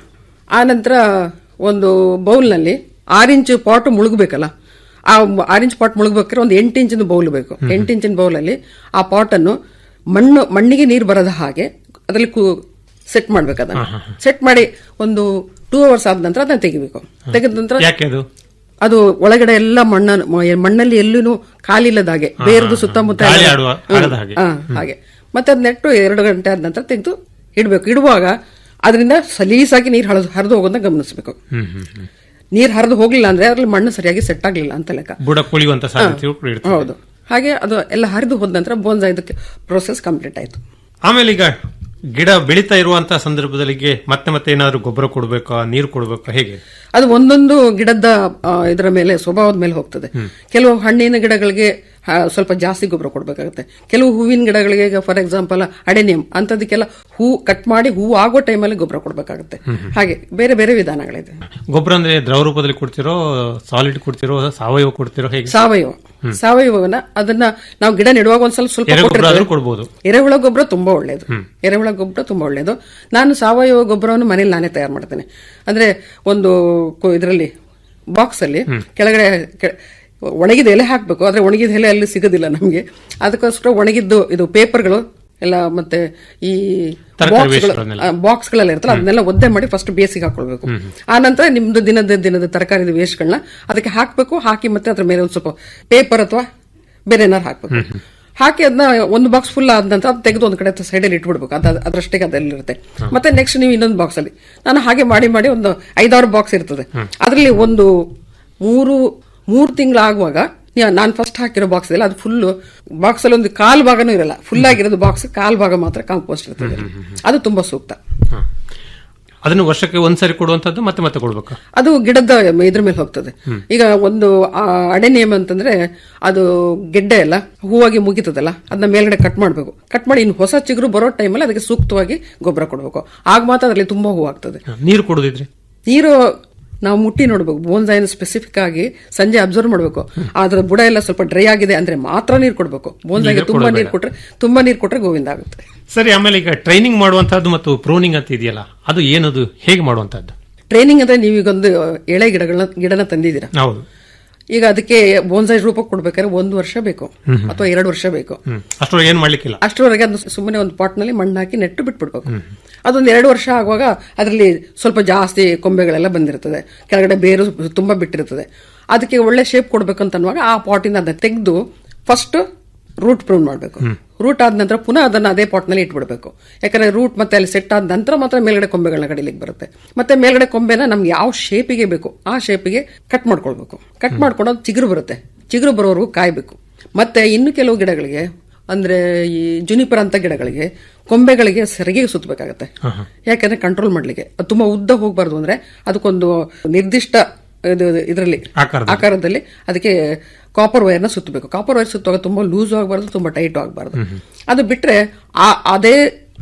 ಆ ನಂತರ ಒಂದು ಬೌಲ್ನಲ್ಲಿ ಆರು ಇಂಚು ಪಾಟ್ ಮುಳುಗಬೇಕಲ್ಲ ಆ ಆರು ಇಂಚ್ ಪಾಟ್ ಮುಳುಗಬೇಕಾದ್ರೆ ಒಂದು ಎಂಟು ಇಂಚಿನ ಬೌಲ್ ಬೇಕು ಎಂಟು ಇಂಚಿನ ಬೌಲಲ್ಲಿ ಆ ಪಾಟನ್ನು ಮಣ್ಣು ಮಣ್ಣಿಗೆ ನೀರು ಬರದ ಹಾಗೆ ಅದರಲ್ಲಿ ಸೆಟ್ ಮಾಡ್ಬೇಕು ಅದನ್ನ ಸೆಟ್ ಮಾಡಿ ಒಂದು ಟೂ ಅವರ್ಸ್ ಆದ ನಂತರ ಅದನ್ನ ತೆಗಿಬೇಕು ತೆಗೆದ ನಂತರ ಯಾಕೆ ಅದು ಅದು ಒಳಗಡೆ ಎಲ್ಲ ಮಣ್ಣ ಮಣ್ಣಲ್ಲಿ ಎಲ್ಲೂ ಖಾಲಿ ಇಲ್ಲದ ಹಾಗೆ ಬೇರ್ದು ಸುತ್ತಮುತ್ತ ಗಾಳಿ ಎಲ್ಲ- ಆಡುವ- ಹ್ಮ್. ಆಡದ ಹಾಗೆ. ಹಾ, ಹಾಗೆ ಮತ್ತೆ ಅದ್ ನೆಟ್ಟು ಎರಡು ಗಂಟೆ ಆದ ನಂತರ ತೆಗೆದು ಇಡಬೇಕು ಇಡುವಾಗ ಅದರಿಂದ ಸಲೀಸಾಗಿ ನೀರು ಹರಿದು ಹರಿದು ಹೋಗೋದನ್ನ ಗಮನಿಸಬೇಕು ಹ್ಮ್ ಹ್ಮ್ ಹ್ಮ್. ನೀರು ಹರಿದು ಹೋಗ್ಲಿಲ್ಲ ಅಂದ್ರೆ ಅದ್ರಲ್ಲಿ ಮಣ್ಣು ಸರಿಯಾಗಿ ಸೆಟ್ ಆಗ್ಲಿಲ್ಲ ಅಂತ ಲೆಕ್ಕ ಬುಡ ಕುಳಿಯುವಂತ ಸಾಧ್ಯತೆಯು ಕೂಡ ಇರ್ತದೆ ಹೌದು ಹಾಗೆ ಅದು ಎಲ್ಲ ಹರಿದು ಹೋದ ನಂತರ ಬೋನ್ಸಾ ಇದಕ್ಕೆ ಪ್ರೋಸೆಸ್ ಕಂಪ್ಲೀಟ್ ಆಯ್ತು ಆಮೇಲೆ ಈಗ ಗಿಡ ಬೆಳೀತಾ ಇರುವಂತಹ ಸಂದರ್ಭದಲ್ಲಿ ಮತ್ತೆ ಮತ್ತೆ ಏನಾದ್ರು ಗೊಬ್ಬರ ಕೊಡ್ಬೇಕಾ ನೀರು ಕೊಡ್ಬೇಕಾ ಹೇಗೆ ಅದು ಒಂದೊಂದು ಗಿಡದ ಆ, ಇದರ ಮೇಲೆ ಸ್ವಭಾವದ ಮೇಲೆ ಹೋಗ್ತದೆ ಕೆಲವು ಹಣ್ಣಿನ ಗಿಡಗಳಿಗೆ ಆ, ಸ್ವಲ್ಪ ಜಾಸ್ತಿ ಗೊಬ್ಬರ ಕೊಡಬೇಕಾಗುತ್ತೆ ಕೆಲವು ಹೂವಿನ ಗಿಡಗಳಿಗೆ ಫಾರ್ ಎಕ್ಸಾಂಪಲ್ ಅಡೆನಿಯಂ ಅಂತದಕ್ಕೆಲ್ಲ ಹೂ ಕಟ್ ಮಾಡಿ ಹೂ ಆಗೋ ಟೈಮಲ್ಲಿ ಗೊಬ್ಬರ ಕೊಡಬೇಕಾಗುತ್ತೆ ಹಾಗೆ ಬೇರೆ ಬೇರೆ ವಿಧಾನಗಳಿದೆ ಗೊಬ್ಬರ ಅಂದ್ರೆ ದ್ರವ ರೂಪದಲ್ಲಿ ಕೊಡ್ತಿರೋ ಸಾಲಿಡ್ ಕೊಡ್ತಿರೋ ಸಾವಯವ ಕೊಡ್ತಿರೋ ಹೇಗೆ ಸಾವಯವ ಸಾವಯವನ ಅದನ್ನ ನಾವು ಗಿಡ ನೆಡುವಾಗ ಒಂದ್ಸಲ ಸ್ವಲ್ಪ ಎರೆಗೊಬ್ಬರ ಕೊಟ್ಟಿರ್ತೇವೆ. ಆದ್ರೂ ಕೊಡ್ಬೋದು ಎರೆಹುಳ ಗೊಬ್ಬರ ತುಂಬಾ ಒಳ್ಳೇದು ಎರೆಹುಳ ಗೊಬ್ಬರ ತುಂಬಾ ಒಳ್ಳೇದು ನಾನು ಸಾವಯವ ಗೊಬ್ಬರವನ್ನು ಮನೇಲಿ ನಾನೇ ತಯಾರು ಮಾಡ್ತೇನೆ ಅಂದ್ರೆ ಒಂದು ಇದರಲ್ಲಿ ಬಾಕ್ಸ್ ಅಲ್ಲಿ ಕೆಳಗಡೆ ಕೆ- ಒಣಗಿದ ಎಲೆ ಹಾಕ್ಬೇಕು ಆದ್ರೆ ಒಣಗಿದ ಎಲೆ ಅಲ್ಲಿ ಸಿಗೋದಿಲ್ಲ ನಮಗೆ ಅದಕ್ಕೋಸ್ಕರ ಒಣಗಿದ್ದು ಇದು ಪೇಪರ್ಗಳು ಎಲ್ಲ ಮತ್ತೆ ಈ ತರಕಾರಿ ಬಾಕ್ಸ್ಗಳು wasteಗಳನ್ನೆಲ್ಲ. ಬಾಕ್ಸ್ಗಳೆಲ್ಲ ಇರ್ತಲ್ಲ ಅದನ್ನೆಲ್ಲ ಒದ್ದೆ ಮಾಡಿ ಫಸ್ಟ್ ಬೇಸಿಗೆ ಹಾಕೊಳ್ಬೇಕು ಆ ನಂತರ ನಿಮ್ದು ದಿನದ ದಿನದ ತರಕಾರಿ ವೇಸ್ಟ್ಗಳನ್ನ ಅದಕ್ಕೆ ಹಾಕ್ಬೇಕು ಹಾಕಿ ಮತ್ತೆ ಅದ್ರ ಮೇಲೆ ಒಂದು ಸ್ವಲ್ಪ ಪೇಪರ್ ಅಥವಾ ಬೇರೆ ಏನಾರು ಹಾಕ್ಬೇಕು ಹಾಕಿ ಅದನ್ನ ಒಂದು ಬಾಕ್ಸ್ ಫುಲ್ ಆದ ನಂತರ ಅದು ತೆಗೆದು ಒಂದು ಕಡೆ ಸೈಡಲ್ಲಿ ಇಟ್ಬಿಡ್ಬೇಕು ಅದ ಅದರಷ್ಟೇ ಅದಲ್ಲಿರುತ್ತೆ ಮತ್ತೆ ನೆಕ್ಸ್ಟ್ ನೀವು ಇನ್ನೊಂದು ಬಾಕ್ಸ್ ಅಲ್ಲಿ ನಾನು ಹಾಗೆ ಮಾಡಿ ಮಾಡಿ ಒಂದು ಐದಾರು ಬಾಕ್ಸ್ ಇರ್ತದೆ ಅದರಲ್ಲಿ ಒಂದು ಮೂರು ಮೂರು ತಿಂಗಳಾಗುವಾಗ ನಾನು ಫಸ್ಟ್ ಹಾಕಿರೋ ಬಾಕ್ಸ್ ಇಲ್ಲ ಅದು ಫುಲ್ ಬಾಕ್ಸ್ ಅಲ್ಲಿ ಒಂದು ಕಾಲ್ ಭಾಗನೂ ಇರಲ್ಲ ಫುಲ್ ಆಗಿರೋದು ಬಾಕ್ಸ್ ಕಾಲ್ ಭಾಗ ಮಾತ್ರ ಕಾಂಪೋಸ್ಟ್ ಇರ್ತದೆ ಅದು ತುಂಬಾ ಸೂಕ್ತ ಅದನ್ನು ವರ್ಷಕ್ಕೆ ಒಂದ್ಸರಿ ಕೊಡುವಂತದ್ದು ಮತ್ತೆ ಮತ್ತೆ ಕೊಡ್ಬೇಕಾ ಅದು ಗಿಡದ ಇದ್ರ ಮೇಲೆ ಹೋಗ್ತದೆ ಈಗ ಒಂದು ಆ, ಅಡೆನಿಯಮ್ ಅಂತಂದ್ರೆ ಅದು ಗೆಡ್ಡೆ ಎಲ್ಲ ಹೂವಾಗಿ ಮುಗಿತದಲ್ಲ ಅದನ್ನ ಮೇಲ್ಗಡೆ ಕಟ್ ಮಾಡಬೇಕು ಕಟ್ ಮಾಡಿ ಇನ್ನು ಹೊಸ ಚಿಗುರು ಬರೋ ಟೈಮಲ್ಲಿ ಅದಕ್ಕೆ ಸೂಕ್ತವಾಗಿ ಗೊಬ್ಬರ ಕೊಡಬೇಕು ಆಗ ಮಾತ್ರ ಅದರಲ್ಲಿ ತುಂಬಾ ಹೂ ಆಗ್ತದೆ ಹ, ನೀರು ಕೊಡುದಿದ್ರೆ ನೀರು ನಾವು ಮುಟ್ಟಿ ನೋಡ್ಬೇಕು ಬೋನ್ಸಾಯಿನ ಸ್ಪೆಸಿಫಿಕ್ ಆಗಿ ಸಂಜೆ ಅಬ್ಸರ್ವ್ ಮಾಡಬೇಕು ಅದರ ಬುಡ ಎಲ್ಲ ಸ್ವಲ್ಪ ಡ್ರೈ ಆಗಿದೆ ಅಂದ್ರೆ ಮಾತ್ರ ನೀರು ಕೊಡಬೇಕು ಬೋನ್ಸಾಯಿಗೆ ನೀರು ತುಂಬಾ ಕೊಡೋದು ನೀರು ಕೊಟ್ರೆ ತುಂಬಾ ನೀರು ಕೊಟ್ರೆ ಗೋವಿಂದ ಆಗುತ್ತೆ ಸರಿ ಆಮೇಲೆ ಈಗ ಟ್ರೈನಿಂಗ್ ಮಾಡುವಂತಹದ್ದು ಮತ್ತು ಪ್ರೂನಿಂಗ್ ಅಂತ ಇದೆಯಲ್ಲ ಅದು ಏನದು ಹೇಗೆ ಮಾಡುವಂತಹದ್ದು ಟ್ರೈನಿಂಗ್ ಅಂದ್ರೆ ನೀವೀಗೊಂದು ಎಳೆ ಗಿಡಗಳನ್ನ ಗಿಡನ ತಂದಿದ್ದೀರಾ ಹೌದು ಈಗ ಅದಕ್ಕೆ ಬೋನ್ಸಾಯಿ ರೂಪಕ್ಕೆ ಕೊಡ್ಬೇಕಾದ್ರೆ ಒಂದು ವರ್ಷ ಬೇಕು ಅಥವಾ ಎರಡು ವರ್ಷ ಬೇಕು ಹ್ಮ್ ಅಷ್ಟೊಳಗೆ ಏನ್ ಮಾಡ್ಲಿಕ್ಕಿಲ್ಲ ಅಷ್ಟರವರೆಗೆ ಅದನ್ನ ಸುಮ್ಮನೆ ಒಂದು ಪಾಟ್ನಲ್ಲಿ ಮಣ್ಣು ಹಾಕಿ ನೆಟ್ಟು ಬಿಟ್ಬಿಡ್ಬೇಕು ಅದೊಂದು ಎರಡು ವರ್ಷ ಆಗುವಾಗ ಅದರಲ್ಲಿ ಸ್ವಲ್ಪ ಜಾಸ್ತಿ ಕೊಂಬೆಗಳೆಲ್ಲ ಬಂದಿರ್ತದೆ ಕೆಳಗಡೆ ಬೇರು ತುಂಬಾ ಬಿಟ್ಟಿರ್ತದೆ ಅದಕ್ಕೆ ಒಳ್ಳೆ ಶೇಪ್ ಕೊಡ್ಬೇಕಂತ ಅನ್ನುವಾಗ ಆ ಪಾಟಿಂದ ಅದನ್ನ ತೆಗೆದು ಫಸ್ಟ್ ರೂಟ್ ಪ್ರೂನ್ ಮಾಡಬೇಕು ರೂಟ್ ಆದ ನಂತರ ಪುನಃ ಅದನ್ನ ಅದೇ ಪಾಟ್ನಲ್ಲಿ ಇಟ್ಬಿಡ್ಬೇಕು ಯಾಕಂದ್ರೆ ರೂಟ್ ಮತ್ತೆ ಅಲ್ಲಿ ಸೆಟ್ ಆದ ನಂತರ ಮಾತ್ರ ಮೇಲ್ಗಡೆ ಕೊಂಬೆಗಳನ್ನ ಕಡಿಲಿಕ್ಕೆ ಬರುತ್ತೆ ಮತ್ತೆ ಮೇಲ್ಗಡೆ ಕೊಂಬೆನ ನಮ್ಗೆ ಯಾವ ಶೇಪಿಗೆ ಬೇಕು ಆ ಶೇಪಿಗೆ ಕಟ್ ಮಾಡ್ಕೊಳ್ಬೇಕು ಕಟ್ ಮಾಡ್ಕೊಂಡು ಅದು ಚಿಗುರು ಬರುತ್ತೆ ಚಿಗುರು ಬರೋವರೆಗೂ ಕಾಯ್ಬೇಕು ಮತ್ತೆ ಇನ್ನು ಕೆಲವು ಗಿಡಗಳಿಗೆ ಅಂದ್ರೆ ಈ ಜುನಿಪರ್ ಅಂತ ಗಿಡಗಳಿಗೆ ಕೊಂಬೆಗಳಿಗೆ ಸರಿಗೆ ಸುತ್ತಬೇಕಾಗತ್ತೆ ಯಾಕಂದ್ರೆ ಕಂಟ್ರೋಲ್ ಮಾಡ್ಲಿಕ್ಕೆ ಅದು ತುಂಬಾ ಉದ್ದ ಹೋಗ್ಬಾರ್ದು ಅಂದ್ರೆ ಅದಕ್ಕೊಂದು ನಿರ್ದಿಷ್ಟ ಇದು ಇದರಲ್ಲಿ ಆಕಾರದಲ್ಲಿ. ಆಕಾರದಲ್ಲಿ ಅದಕ್ಕೆ ಕಾಪರ್ ವೈರ್ನ ಸುತ್ತಬೇಕು ಕಾಪರ್ ವೈರ್ ಸುತ್ತುವಾಗ ತುಂಬಾ ಲೂಸ್ ಆಗಬಾರ್ದು ತುಂಬಾ ಟೈಟ್ ಆಗಬಾರ್ದು ಅದು ಬಿಟ್ರೆ ಆ ಅದೇ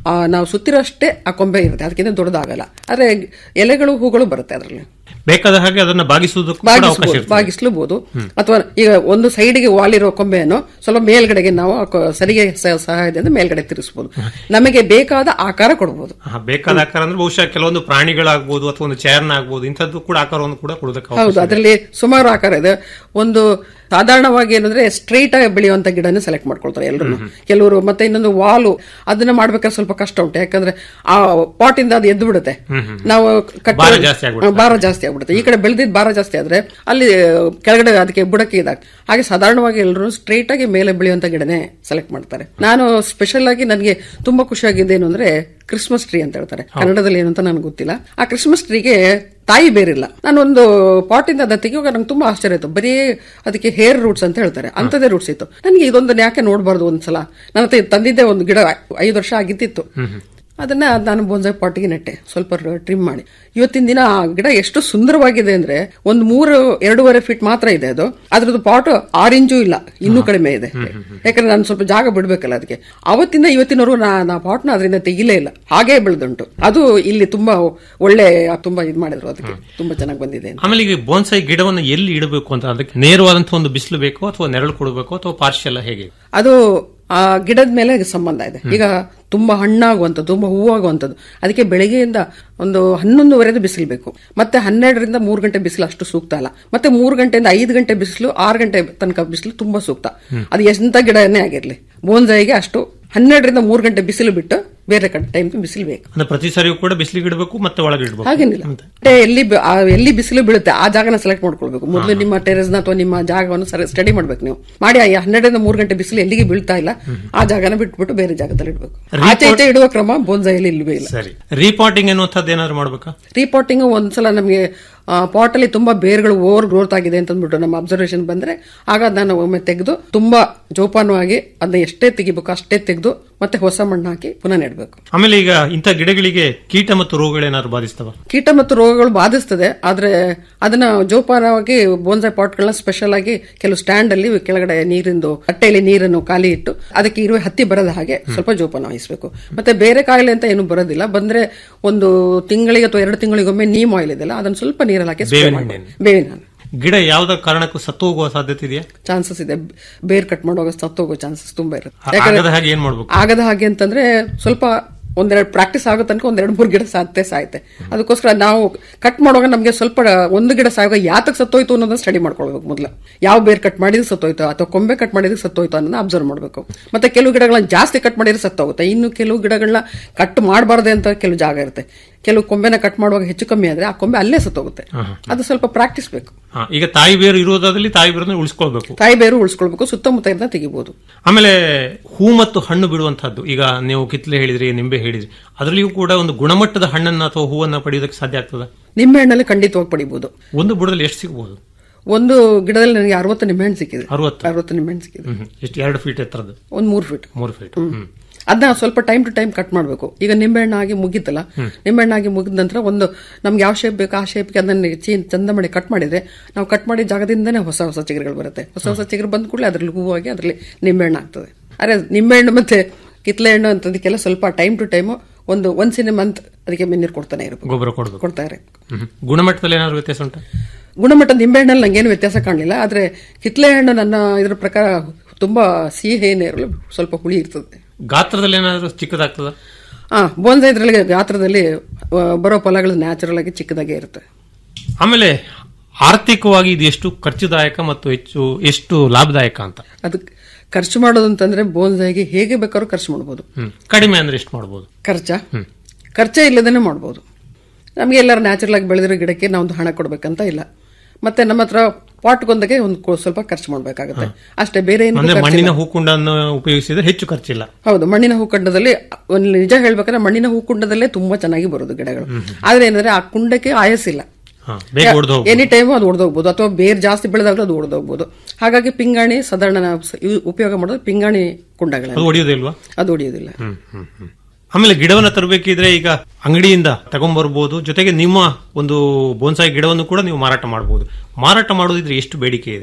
ಆ, ನಾವು ಸುತ್ತಿರೋ ಅಷ್ಟೇ ಆ ಕೊಂಬೆ ಇರುತ್ತೆ ಅದಕ್ಕಿಂತ ದೊಡ್ಡದಾಗಲ್ಲ ಆದ್ರೆ ಎಲೆಗಳು ಹೂಗಳು ಬರುತ್ತೆ ಅದರಲ್ಲಿ ಬೇಕಾದ ಹಾಗೆ ಅದನ್ನ ಬಾಗಿಸುವುದಕ್ಕೂ ಕೂಡ ಅವಕಾಶ ಬಾಗಿಸ್ಬೋದು ಇರ್ತದೆ ಬಾಗಿಸ್ಲೂಬಹುದು ಅಥವಾ ಈಗ ಒಂದು ಸೈಡ್ಗೆ ವಾಲಿರೋ ಕೊಂಬೆಯನ್ನು ಸ್ವಲ್ಪ ಮೇಲ್ಗಡೆಗೆ ನಾವು ಆ ಕೊ- ಸರಿಗೆ ಸ- ಸಹಾಯದಿಂದ ಮೇಲ್ಗಡೆ ತಿರುಗಿಸಬಹುದು ನಮಗೆ ಬೇಕಾದ ಆಕಾರ ಕೊಡಬಹುದು ಹಾ, ಬೇಕಾದ ಆಕಾರ ಅಂದ್ರೆ ಬಹುಶಃ ಕೆಲವೊಂದು ಪ್ರಾಣಿಗಳಾಗ್ಬೋದು ಅಥವಾ ಒಂದು ಚೇರ್ನ ಆಗ್ಬೋದು ಇಂಥದ್ದು ಕೂಡ ಆಕಾರವನ್ನು ಕೂಡ ಕೊಡೋದಕ್ಕೆ ಅವಕಾಶ ಹೌದು ಇದೆ. ಅದರಲ್ಲಿ ಸುಮಾರು ಆಕಾರ ಇದೆ ಒಂದು ಸಾಧಾರಣವಾಗಿ ಏನಂದ್ರೆ ಸ್ಟ್ರೈಟ್ ಆಗಿ ಬೆಳೆಯುವಂತ ಗಿಡನ ಸೆಲೆಕ್ಟ್ ಮಾಡ್ಕೊಳ್ತಾರೆ ಎಲ್ಲರೂ ಕೆಲವರು ಮತ್ತೆ ಇನ್ನೊಂದು ವಾಲು ಅದನ್ನ ಮಾಡ್ಬೇಕಾದ್ರೆ ಸ್ವಲ್ಪ ಕಷ್ಟ ಉಂಟು ಯಾಕಂದ್ರೆ ಆ ಪಾಟ್ ಇಂದ ಅದು ಎದ್ದು ಬಿಡುತ್ತೆ ನಾವು ಕಟ್ಟೋ- ಭಾರ ಜಾಸ್ತಿ ಆಗ್ಬಿಡುತ್ತೆ. ಭಾರ ಜಾಸ್ತಿ ಆಗ್ಬಿಡುತ್ತೆ ಈ ಕಡೆ ಬೆಳೆದಿದ್ದ ಭಾರ ಜಾಸ್ತಿ ಆದ್ರೆ ಅಲ್ಲಿ ಕೆಳಗಡೆ ಅದಕ್ಕೆ ಬುಡಕ್ಕೆ ಇದಾಗ ಹಾಗೆ ಸಾಧಾರಣವಾಗಿ ಎಲ್ಲರೂ ಸ್ಟ್ರೈಟ್ ಆಗಿ ಮೇಲೆ ಬೆಳೆಯುವಂತ ಗಿಡನೇ ಸೆಲೆಕ್ಟ್ ಮಾಡ್ತಾರೆ ನಾನು ಸ್ಪೆಷಲ್ ಆಗಿ ನನಗೆ ತುಂಬಾ ಖುಷಿಯಾಗಿದ್ದು ಏನು ಅಂದ್ರೆ ಕ್ರಿಸ್ಮಸ್ ಟ್ರೀ ಅಂತ ಹೇಳ್ತಾರೆ ಕನ್ನಡದಲ್ಲಿ ಏನು ಅಂತ ನನಗೆ ಗೊತ್ತಿಲ್ಲ ಆ ಕ್ರಿಸ್ಮಸ್ ಟ್ರೀಗೆ ತಾಯಿ ಬೇರಿಲ್ಲ ನಾನೊಂದು ಪಾಟಿಂದ ಅದನ್ನ ತೆಗೆಯುವಾಗ ನಂಗೆ ತುಂಬಾ ಆಶ್ಚರ್ಯ ಆಯ್ತು ಬರೀ ಅದಕ್ಕೆ ಹೇರ್ ರೂಟ್ಸ್ ಅಂತ ಹೇಳ್ತಾರೆ ಅಂತದೇ ರೂಟ್ಸ್ ಇತ್ತು ನನಗೆ ಇದೊಂದನ್ನ ಯಾಕೆ ನೋಡಬಾರ್ದು ಒಂದ್ಸಲ ನನ್ನ ಹತ್ರ ತಂದಿದ್ದೆ ಒಂದು ಗಿಡ ಐದು ವರ್ಷ ಆಗಿದ್ದಿತ್ತು ಅದನ್ನ ನಾನು ಬೋನ್ಸಾಯ್ ಪಾಟಿಗೆ ನೆಟ್ಟೆ ಸ್ವಲ್ಪ ಟ್ರಿಮ್ ಮಾಡಿ ಇವತ್ತಿನ ದಿನ ಆ ಗಿಡ ಎಷ್ಟು ಸುಂದರವಾಗಿದೆ ಅಂದ್ರೆ ಒಂದು ಮೂರು ಎರಡೂವರೆ ಫೀಟ್ ಮಾತ್ರ ಇದೆ ಅದು ಅದ್ರದ್ದು ಪಾಟ್ ಆರು ಇಂಚು ಇಲ್ಲ ಇನ್ನೂ ಕಡಿಮೆ ಇದೆ ಯಾಕಂದ್ರೆ ನಾನು ಸ್ವಲ್ಪ ಜಾಗ ಬಿಡ್ಬೇಕಲ್ಲ ಅದಕ್ಕೆ ಅವತ್ತಿಂದ ಇವತ್ತಿನವರೆಗೂ ನಾ ನಾ ಪಾಟ್ನ ಅದರಿಂದ ತೆಗಿಲೇ ಇಲ್ಲ ಹಾಗೇ ಬೆಳೆದುಂಟು ಅದು ಇಲ್ಲಿ ತುಂಬಾ ಒಳ್ಳೆ ತುಂಬಾ ಇದು ಮಾಡಿದ್ರು ಅದಕ್ಕೆ ತುಂಬಾ ಚೆನ್ನಾಗಿ ಬಂದಿದೆ ಅಂತ. ಆಮೇಲೆ ಈಗ ಬೋನ್ಸಾಯಿ ಗಿಡವನ್ನು ಎಲ್ಲಿ ಇಡಬೇಕು ಅಂತ ಅದಕ್ಕೆ ನೇರವಾದಂತಹ ಒಂದು ಬಿಸಿಲು ಬೇಕು ಅಥವಾ ನೆರಳು ಕೊಡಬೇಕು ಅಥವಾ ಪಾರ್ಶಿಯಲ್ ಹೇಗೆ ಅದು ಆ ಗಿಡದ ಮೇಲೆ ಸಂಬಂಧ ಇದೆ ಈಗ ತುಂಬಾ ಹಣ್ಣಾಗುವಂಥದ್ದು ತುಂಬಾ ಹೂವಾಗುವಂಥದ್ದು ಅದಕ್ಕೆ ಬೆಳಗ್ಗೆಯಿಂದ ಒಂದು ಹನ್ನೊಂದುವರೆದು ಬಿಸಿಲು ಬೇಕು ಮತ್ತೆ ಹನ್ನೆರಡರಿಂದ ಮೂರು ಗಂಟೆ ಬಿಸಿಲು ಅಷ್ಟು ಸೂಕ್ತ ಅಲ್ಲ ಮತ್ತೆ ಮೂರು ಗಂಟೆಯಿಂದ ಐದು ಗಂಟೆ ಬಿಸಿಲು ಆರು ಗಂಟೆ ತನಕ ಬಿಸಿಲು ತುಂಬಾ ಸೂಕ್ತ ಅದು ಎಂತ ಗಿಡನೇ ಆಗಿರ್ಲಿ ಬೋನ್ಸಾಯಿಗೆ ಅಷ್ಟು ಹನ್ನೆರಡರಿಂದ ಮೂರು ಗಂಟೆ ಬಿಸಿಲು ಬಿಟ್ಟು ಬೇರೆ ಕಡೆ ಟೈಮ್ ಬಿಸಿಲು ಬೇಕು ಅಂದ್ರೆ ಪ್ರತಿ ಸಾರಿಯೂ ಕೂಡ ಬಿಸಿಲಿಗೆ ಇಡಬೇಕು ಮತ್ತೆ ಒಳಗೆ ಇಡಬೇಕು ಹಾಗೇನಿಲ್ಲ ಮತ್ತೆ ಎಲ್ಲಿ ಬಿ- ಆ ಎಲ್ಲಿ ಬಿಸಿಲು ಬೀಳುತ್ತೆ ಆ ಜಾಗನ ಸೆಲೆಕ್ಟ್ ಮಾಡ್ಕೊಳ್ಬೇಕು ಮೊದಲು ನಿಮ್ಮ ಟೆರೆಸ್ನ ಅಥವಾ ನಿಮ್ಮ ಜಾಗವನ್ನು ಸ್ಟಡಿ ಮಾಡ್ಬೇಕು ನೀವು ಮಾಡಿ ಆ ಹನ್ನೆರಡರಿಂದ ಮೂರು ಗಂಟೆ ಬಿಸಿಲು ಎಲ್ಲಿಗೆ ಬೀಳ್ತಾ ಇಲ್ಲ ಆ ಜಾಗನ ಬಿಟ್ಬಿಟ್ಟು ಬೇರೆ ಜಾಗದಲ್ಲಿ ಇಡಬೇಕು ಆಚೆ ಈಚೆ ಇಡುವ ಕ್ರಮ ಬೋನ್ಸಾಯಲ್ಲಿ ಇಲ್ವೇ ಇಲ್ಲ ಸರಿ ರೀಪಾಟಿಂಗ್ ಅನ್ನುವಂಥದ್ದು ಏನಾದ್ರು ಮಾಡ್ಬೇಕಾ ರೀಪಾಟಿಂಗ್ ಒಂದ್ಸಲ ನಮಗೆ ಪಾಟ್ ಅಲ್ಲಿ ತುಂಬಾ ಬೇರ್ಗಳು ಓವರ್ ಗ್ರೋತ್ ಆಗಿದೆ ಅಂತ ಅಂದ್ಬಿಟ್ಟು ನಮ್ಮ ಅಬ್ಸರ್ವೇಷನ್ ಬಂದ್ರೆ ಆಗ ನಾನು ಒಮ್ಮೆ ತೆಗೆದು ತುಂಬಾ ಜೋಪಾನವಾಗಿ ಅದನ್ನ ಎಷ್ಟೇ ತೆಗಿಬೇಕು ಅಷ್ಟೇ ತೆಗೆದು ಮತ್ತೆ ಹೊಸ ಮಣ್ಣು ಹಾಕಿ ಪುನಃ ನೆಡಬೇಕು ಆಮೇಲೆ ಈಗ ಇಂಥ ಗಿಡಗಳಿಗೆ ಕೀಟ ಮತ್ತು ರೋಗಗಳೇನಾದ್ರು ಬಾಧಿಸ್ತವ ಕೀಟ ಮತ್ತು ರೋಗಗಳು ಬಾಧಿಸ್ತದೆ ಆದ್ರೆ ಅದನ್ನ ಜೋಪಾನವಾಗಿ ಬೋನ್ಸಾಯ್ ಪಾಟ್ಗಳನ್ನ ಸ್ಪೆಷಲ್ ಆಗಿ ಕೆಲವು ಸ್ಟ್ಯಾಂಡ್ ಅಲ್ಲಿ ಕೆಳಗಡೆ ನೀರಿಂದು ತಟ್ಟೆಯಲ್ಲಿ ನೀರನ್ನು ಖಾಲಿ ಇಟ್ಟು ಅದಕ್ಕೆ ಇರುವೆ ಹತ್ತಿ ಬರದ ಹಾಗೆ ಸ್ವಲ್ಪ ಜೋಪಾನ ವಹಿಸಬೇಕು ಮತ್ತೆ ಬೇರೆ ಕಾಯಿಲೆ ಅಂತ ಏನು ಬರೋದಿಲ್ಲ ಬಂದ್ರೆ ಒಂದು ತಿಂಗಳಿಗೆ ಅಥವಾ ಎರಡು ತಿಂಗಳಿಗೊಮ್ಮೆ ನೀಮ್ ಆಯಿಲ್ ಇದೆಯಲ್ಲ ಅದನ್ನ ಸ್ವಲ್ಪ ನೀರಲ್ಲಿ ಹಾಕಿ spray ಬೇವಿನ ಮಾಡ್ಬೇಕು. ಎಣ್ಣೆ. ಬೇವಿನ ಎಣ್ಣೆ. ಗಿಡ ಯಾವ್ದ ಕಾರಣಕ್ಕೂ ಸತ್ತು ಹೋಗುವ ಸಾಧ್ಯತೆ ಇದೆಯಾ ಚಾನ್ಸಸ್ ಇದೆ ಬೇರ್ ಕಟ್ ಮಾಡುವಾಗ ಸತ್ತೋಗೋ ಚಾನ್ಸಸ್ ತುಂಬಾ ಆ- ಇರುತ್ತೆ ಆಗದ ಹಾಗೆ ಏನ್ ಮಾಡ್ಬೇಕು ಆಗದ ಹಾಗೆ ಅಂತಂದ್ರೆ ಸ್ವಲ್ಪ ಒಂದೆರಡು ಪ್ರಾಕ್ಟೀಸ್ ಆಗೋ ತನಕ ಒಂದೆರಡು ಮೂರು ಗಿಡ ಸಾಧ್ಯತೆ ಸಾಯುತ್ತೆ ಅದಕ್ಕೋಸ್ಕರ ನಾವು ಕಟ್ ಮಾಡುವಾಗ ನಮಗೆ ಸ್ವಲ್ಪ ಒಂದು ಗಿಡ ಸಾಯುವಾಗ ಯಾತಕ್ಕೆ ಸತ್ತೋಯ್ತು ಅನ್ನೋದನ್ನ ಸ್ಟಡಿ ಮಾಡ್ಕೊಳ್ಬೇಕು ಮೊದಲು ಯಾವ ಬೇರ್ ಕಟ್ ಮಾಡಿದ್ರೆ ಸತ್ತೋಯ್ತು ಅಥವಾ ಕೊಂಬೆ ಕಟ್ ಮಾಡಿದ್ರೆ ಸತ್ತೋಯ್ತು ಅನ್ನೋದನ್ನ ಅಬ್ಸರ್ವ್ ಮಾಡಬೇಕು ಮತ್ತೆ ಕೆಲವು ಗಿಡಗಳನ್ನ ಜಾಸ್ತಿ ಕಟ್ ಮಾಡಿದ್ರೆ ಸತ್ತೋಗುತ್ತೆ ಇನ್ನು ಕೆಲವು ಗಿಡಗಳನ್ನ ಕಟ್ ಮಾಡಬಾರ್ದೆ ಅಂತ ಕೆಲವು ಜಾಗ ಇರುತ್ತೆ ಕೆಲವು ಕೊಂಬೆನ ಕಟ್ ಮಾಡುವಾಗ ಹೆಚ್ಚು ಕಮ್ಮಿ ಆದ್ರೆ ಆ ಕೊಂಬೆ ಅಲ್ಲೇ ಸತ್ತೋಗುತ್ತೆ ಅದು ಸ್ವಲ್ಪ ಪ್ರಾಕ್ಟೀಸ್ ಬೇಕು ಹಾ, ಈಗ ತಾಯಿ ಬೇರು ಇರುವುದಾದಲ್ಲಿ ತಾಯಿ ಬೇರನ್ನ ಉಳಿಸ್ಕೊಳ್ಬೇಕು ತಾಯಿ ಬೇರು ಉಳಿಸ್ಕೊಳ್ಬೇಕು ಸುತ್ತಮುತ್ತ ಇರೋದನ್ನ ತೆಗಿಬಹುದು ಆಮೇಲೆ ಹೂ ಮತ್ತು ಹಣ್ಣು ಬಿಡುವಂತಹದ್ದು ಈಗ ನೀವು ಕಿತ್ಲೆ ಹೇಳಿದ್ರಿ ನಿಂಬೆ ಹೇಳಿದ್ರಿ ಅದರಲ್ಲಿಯೂ ಕೂಡ ಒಂದು ಗುಣಮಟ್ಟದ ಹಣ್ಣನ್ನ ಅಥವಾ ಹೂವನ್ನ ಪಡೆಯೋದಕ್ಕೆ ಸಾಧ್ಯ ಆಗ್ತದ ನಿಂಬೆ ಹಣ್ಣಲ್ಲಿ ಖಂಡಿತವಾಗಿ ಪಡಿಬಹುದು ಒಂದು ಬುಡದಲ್ಲಿ ಎಷ್ಟು ಸಿಗಬಹುದು ಒಂದು ಗಿಡದಲ್ಲಿ ನನಗೆ ಅರವತ್ತು ನಿಂಬೆಹಣ್ಣು ಸಿಕ್ಕಿದೆ ಅರವತ್ತು ಅರವತ್ತು ನಿಂಬೆಹಣ್ಣು ಸಿಕ್ಕಿದೆ ಎಷ್ಟು ಎರಡು ಫೀಟ್ ಎತ್ತರದ್ದು ಒಂದು ಮೂರು ಫೀಟ್ ಮೂರು ಫೀಟ್ ಅದನ್ನ ಸ್ವಲ್ಪ ಟೈಮ್ ಟು ಟೈಮ್ ಕಟ್ ಮಾಡಬೇಕು ಈಗ ನಿಂಬೆಹಣ್ಣು ಆಗಿ ಮುಗಿತಲ್ಲ ನಿಂಬೆಹಣ್ಣು ಆಗಿ ಮುಗಿದ ನಂತರ ಒಂದು ನಮ್ಗೆ ಯಾವ ಶೇಪ್ ಬೇಕು ಆ ಶೇಪ್ಗೆ ಅದನ್ನ ಚೀ ಚಂದ ಮಾಡಿ ಕಟ್ ಮಾಡಿದ್ರೆ ನಾವು ಕಟ್ ಮಾಡಿದ ಜಾಗದಿಂದನೇ ಹೊಸ ಹೊಸ ಚಿಗುರುಗಳು ಬರುತ್ತೆ ಹೊಸ ಹೊಸ ಚಿಗುರು ಬಂದ ಕೂಡಲೇ ಅದ್ರಲ್ಲಿ ಹೂವಾಗಿ ಅದರಲ್ಲಿ ನಿಂಬೆಹಣ್ಣು ಆಗ್ತದೆ ಅರೆ ನಿಂಬೆಹಣ್ಣು ಮತ್ತೆ ಕಿತ್ಲೆ ಹಣ್ಣು ಅಂತದಕ್ಕೆಲ್ಲ ಸ್ವಲ್ಪ ಟೈಮ್ ಟು ಟೈಮ್ ಒಂದು ಒನ್ಸ್ ಇನ್ ಮಂತ್ ಅದಕ್ಕೆ ನೀರು ಕೊಡ್ತಾನೆ ಇರಬೇಕು ಗೊಬ್ಬರ ಕೊಡಬೇಕು ಕೊಡ್ತಾ ಇರಬೇಕು ಗುಣಮಟ್ಟದಲ್ಲಿ ಏನಾದ್ರು ವ್ಯತ್ಯಾಸ ಉಂಟಾ ಗುಣಮಟ್ಟ ನಿಂಬೆಹಣ್ಣಲ್ಲಿ ನಂಗೇನು ವ್ಯತ್ಯಾಸ ಕಾಣಲಿಲ್ಲ ಆದ್ರೆ ಕಿತ್ಲೆ ಹಣ್ಣು ನನ್ನ ಇದ್ರ ಪ್ರಕಾರ ತುಂಬಾ ಸಿಹಿ ಏನೇ ಇರಲು ಸ್ವಲ್ಪ ಹುಳಿ ಇರ್ತದೆ ಗಾತ್ರದಲ್ಲಿ ಏನಾದ್ರು ಚಿಕ್ಕದಾಗ್ತದ ಆ ಬೋನ್ಸೈ ಇದ್ರಲ್ಲಿ ಗಾತ್ರದಲ್ಲಿ ಆ, ಬರೋ ಫಲಗಳು ನ್ಯಾಚುರಲ್ ಆಗಿ ಚಿಕ್ಕದಾಗೆ ಇರುತ್ತೆ ಆಮೇಲೆ ಆರ್ಥಿಕವಾಗಿ ಇದು ಎಷ್ಟು ಖರ್ಚುದಾಯಕ ಮತ್ತು ಹೆಚ್ಚು ಎಷ್ಟು ಲಾಭದಾಯಕ ಅಂತ ಅದಕ್ಕೆ ಖರ್ಚು ಮಾಡೋದು ಅಂತಂದ್ರೆ ಬೋನ್ಸೈಗೆ ಹೇಗೆ ಬೇಕಾದ್ರೂ ಖರ್ಚು ಮಾಡ್ಬೋದು ಹ್ಮ್. ಕಡಿಮೆ ಅಂದ್ರೆ ಎಷ್ಟು ಮಾಡ್ಬೋದು ಖರ್ಚ ಖರ್ಚೇ ಇಲ್ಲದೇನೆ ಮಾಡ್ಬೋದು ನಮಗೆ ಎಲ್ಲರೂ ನ್ಯಾಚುರಲ್ ಆಗಿ ಬೆಳೆದಿರೋ ಗಿಡಕ್ಕೆ ನಾವು ಒಂದು ಹಣ ಕೊಡ್ಬೇಕಂತ ಇಲ್ಲ ಮತ್ತೆ ನಮ್ಮ ಹತ್ರ ಪಾಟ್ಗೊಂದಗೆ ಒಂದು ಕೊ- ಸ್ವಲ್ಪ ಖರ್ಚು ಮಾಡ್ಬೇಕಾಗುತ್ತೆ ಅಷ್ಟೇ ಬೇರೆ ಏನು ಅಂದ್ರೆ ಮಣ್ಣಿನ ಹೂಕುಂಡನ್ನು ಉಪಯೋಗಿಸಿದ್ರೆ ಹೆಚ್ಚು ಖರ್ಚಿಲ್ಲ ಹೌದು ಮಣ್ಣಿನ ಹೂಕುಂಡದಲ್ಲಿ ಒಂದು ನಿಜ ಹೇಳ್ಬೇಕಾದ್ರೆ ಮಣ್ಣಿನ ಹೂಕುಂಡದಲ್ಲೇ ತುಂಬಾ ಚೆನ್ನಾಗಿ ಬರೋದು ಗಿಡಗಳು ಆದ್ರೆ ಏನಂದ್ರೆ ಆ ಕುಂಡಕ್ಕೆ ಆಯಸ್ಸಿಲ್ಲ ಹಾ, ಬೇಗ ಒಡೆದು ಎನಿ ಟೈಮ್ ಅದು ಒಡೆದೋಗ್ಬೋದು ಅಥವಾ ಬೇರೆ ಜಾಸ್ತಿ ಬೆಳೆದಾಗಲೂ ಅದು ಒಡೆದೋಗ್ಬೋದು ಹಾಗಾಗಿ ಪಿಂಗಾಣಿ ಸಾಧಾರಣ ನಾವು ಸ- ಇವ್- ಉಪಯೋಗ ಮಾಡೋದು ಪಿಂಗಾಣಿ ಕುಂಡಗಳ ಅದು ಹೊಡೆಯೋದಿಲ್ವಾ ಅದು ಹೊಡೆಯೋದಿಲ್ಲ ಹ್ಮ್ ಹ್ಮ್ ಹ್ಮ್ ಆಮೇಲೆ ಗಿಡವನ್ನ ತರಬೇಕಿದ್ರೆ ಈಗ ಅಂಗಡಿಯಿಂದ ತಗೊಂಡ್ಬರ್ಬೋದು ಜೊತೆಗೆ ನಿಮ್ಮ ಒಂದು ಬೋನ್ಸಾಯಿ ಗಿಡವನ್ನು ಕೂಡ ನೀವು ಮಾರಾಟ ಮಾಡಬಹುದು ಮಾರಾಟ ಮಾಡೋದಿದ್ರೆ ಎಷ್ಟು ಬೇಡಿಕೆ ಇದೆ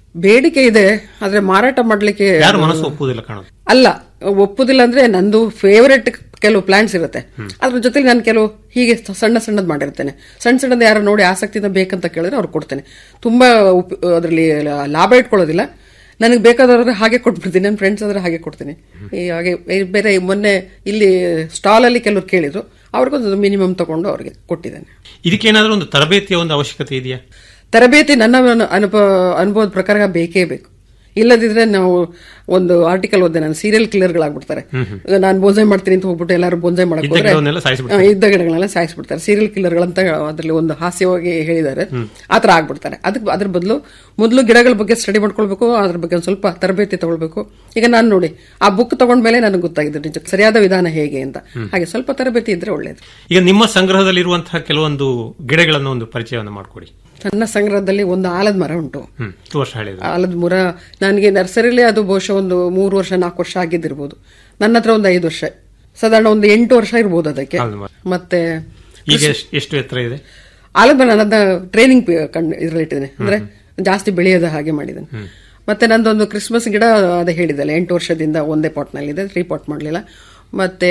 ಬೇಡಿಕೆ ಇದೆ ಆದ್ರೆ ಮಾರಾಟ ಮಾಡ್ಲಿಕ್ಕೆ ಯಾರು ಮನಸ್ಸು ಒಪ್ಪುವುದಿಲ್ಲ ಕಾಣೋದು ಅಲ್ಲ ಒಪ್ಪುದಿಲ್ಲ ಅಂದ್ರೆ ನಂದು ಫೇವರೆಟ್ ಕೆಲವು ಪ್ಲಾಂಟ್ಸ್ ಇರುತ್ತೆ ಅದ್ರ ಜೊತೆಲಿ ನಾನು ಕೆಲವು ಹೀಗೆ ಸಣ್ಣ ಸಣ್ಣದ್ ಮಾಡಿರ್ತೇನೆ ಸಣ್ಣ ಸಣ್ಣದ್ ಯಾರು ನೋಡಿ ಆಸಕ್ತಿಯಿಂದ ಬೇಕಂತ ಕೇಳಿದ್ರೆ ಅವ್ರು ಕೊಡ್ತೇನೆ ತುಂಬಾ ಅದರಲ್ಲಿ ಲಾಭ ಇಟ್ಕೊಳ್ಳೋದಿಲ್ಲ ನನಗೆ ಬೇಕಾದವ್ರೆ ಹಾಗೆ ಕೊಟ್ಬಿಡ್ತೀನಿ ನನ್ನ ಫ್ರೆಂಡ್ಸ್ ಆದ್ರೆ ಹಾಗೆ ಕೊಡ್ತೀನಿ ಈ ಹಾಗೆ ಈ ಬೇರೆ ಮೊನ್ನೆ ಇಲ್ಲಿ ಸ್ಟಾಲ್ ಅಲ್ಲಿ ಕೆಲವ್ರು ಕೇಳಿದ್ರು ಅವ್ರಿಗೊಂದು ಮಿನಿಮಮ್ ತಗೊಂಡು ಅವ್ರಿಗೆ ಕೊಟ್ಟಿದ್ದೇನೆ ಇದಕ್ಕೇನಾದ್ರೂ ಒಂದು ತರಬೇತಿಯ ಒಂದು ಅವಶ್ಯಕತೆ ಇದೆಯಾ ತರಬೇತಿ ನನ್ನ ಅನು- ಅನುಭವ ಅನುಭವದ ಪ್ರಕಾರ ಬೇಕೇ ಬೇಕು ಇಲ್ಲದಿದ್ರೆ ನಾವು ಒಂದು ಆರ್ಟಿಕಲ್ ಓದ್ದೆ ನಾನು ಸೀರಿಯಲ್ ಕಿಲ್ಲರ್ಗಳಾಗ್ಬಿಡ್ತಾರೆ ನಾನು ಬೋನ್ಸೈ ಮಾಡ್ತೀನಿ ಅಂತ ಹೋಗ್ಬಿಟ್ಟು ಎಲ್ಲರೂ ಬೋನ್ಸೈ ಮಾಡಕ್ ಇದ್ದ ಹೋದ್ರೆ ಗಿಡವನ್ನೆಲ್ಲ ಸಾಯಿಸ್ಬಿಡ್ತಾರೆ. ಆ, ಇದ್ದ ಗಿಡಗಳನ್ನೆಲ್ಲ ಸಾಯಿಸ್ಬಿಡ್ತಾರೆ ಸೀರಿಯಲ್ ಕಿಲ್ಲರ್ಗಳಂತ ಅದರಲ್ಲಿ ಒಂದು ಹಾಸ್ಯವಾಗಿ ಹೇಳಿದ್ದಾರೆ ಆತರ ಆಗ್ಬಿಡ್ತಾರೆ ಅದಕ್ಕೆ ಅದ್ರ ಬದಲು ಮೊದಲು ಗಿಡಗಳ ಬಗ್ಗೆ ಸ್ಟಡಿ ಮಾಡ್ಕೊಳ್ಬೇಕು ಅದ್ರ ಬಗ್ಗೆ ಒಂದು ಸ್ವಲ್ಪ ತರಬೇತಿ ತಗೊಳ್ಬೇಕು ಈಗ ನಾನು ನೋಡಿ ಆ ಬುಕ್ ತಗೊಂಡ್ಮೇಲೆ ನನಗೆ ಗೊತ್ತಾಗಿದೆ ನಿಜ ಸರಿಯಾದ ವಿಧಾನ ಹೇಗೆ ಅಂತ ಹಾಗೆ ಸ್ವಲ್ಪ ತರಬೇತಿ ಇದ್ರೆ ಒಳ್ಳೇದು ಈಗ ನಿಮ್ಮ ಸಂಗ್ರಹದಲ್ಲಿರುವಂತಹ ಕೆಲವೊಂದು ಗಿಡಗಳನ್ನು ಒಂದು ಪರಿಚಯವನ್ನು ಮಾಡಿಕೊಡಿ ನನ್ನ ಸಂಗ್ರಹದಲ್ಲಿ ಒಂದು ಆಲದ ಮರ ಉಂಟು ಹ್ಮ್ ಎಷ್ಟು ವರ್ಷ ಹಳೆಯದು ಆಲದ ಮರ ನನಗೆ ನರ್ಸರಿಲಿ ಅದು ಬಹುಶಃ ಒಂದು ಮೂರು ವರ್ಷ ನಾಲ್ಕು ವರ್ಷ ಆಗಿದ್ದಿರ್ಬೋದು ನನ್ನ ಹತ್ರ ಒಂದು ಐದು ವರ್ಷ ಸಾಧಾರಣ ಒಂದು ಎಂಟು ವರ್ಷ ಇರ್ಬೋದು ಅದಕ್ಕೆ ಆಲದ ಮರ. ಮತ್ತೆ ಈಗ ಎಷ್ಟ್- ಎಷ್ಟು ಎತ್ತರ ಇದೆ ಆಲದ ಮರ ನನ್ನ ಟ್ರೈನಿಂಗ್ ಕಂಡು ಇದ್ರಲ್ಲಿ ಇಟ್ಟಿದ್ದೇನೆ ಅಂದ್ರೆ ಜಾಸ್ತಿ ಬೆಳೆಯೋದ ಹಾಗೆ ಮಾಡಿದ್ದೇನೆ ಮತ್ತೆ ನಂದೊಂದು ಕ್ರಿಸ್ಮಸ್ ಗಿಡ ಅದೇ ಹೇಳಿದಲ್ಲ ಎಂಟು ವರ್ಷದಿಂದ ಒಂದೇ ಪಾಟ್ನಲ್ಲಿ ಇದೆ ತ್ರೀ ಪಾಟ್ ಮಾಡಲಿಲ್ಲ ಮತ್ತೆ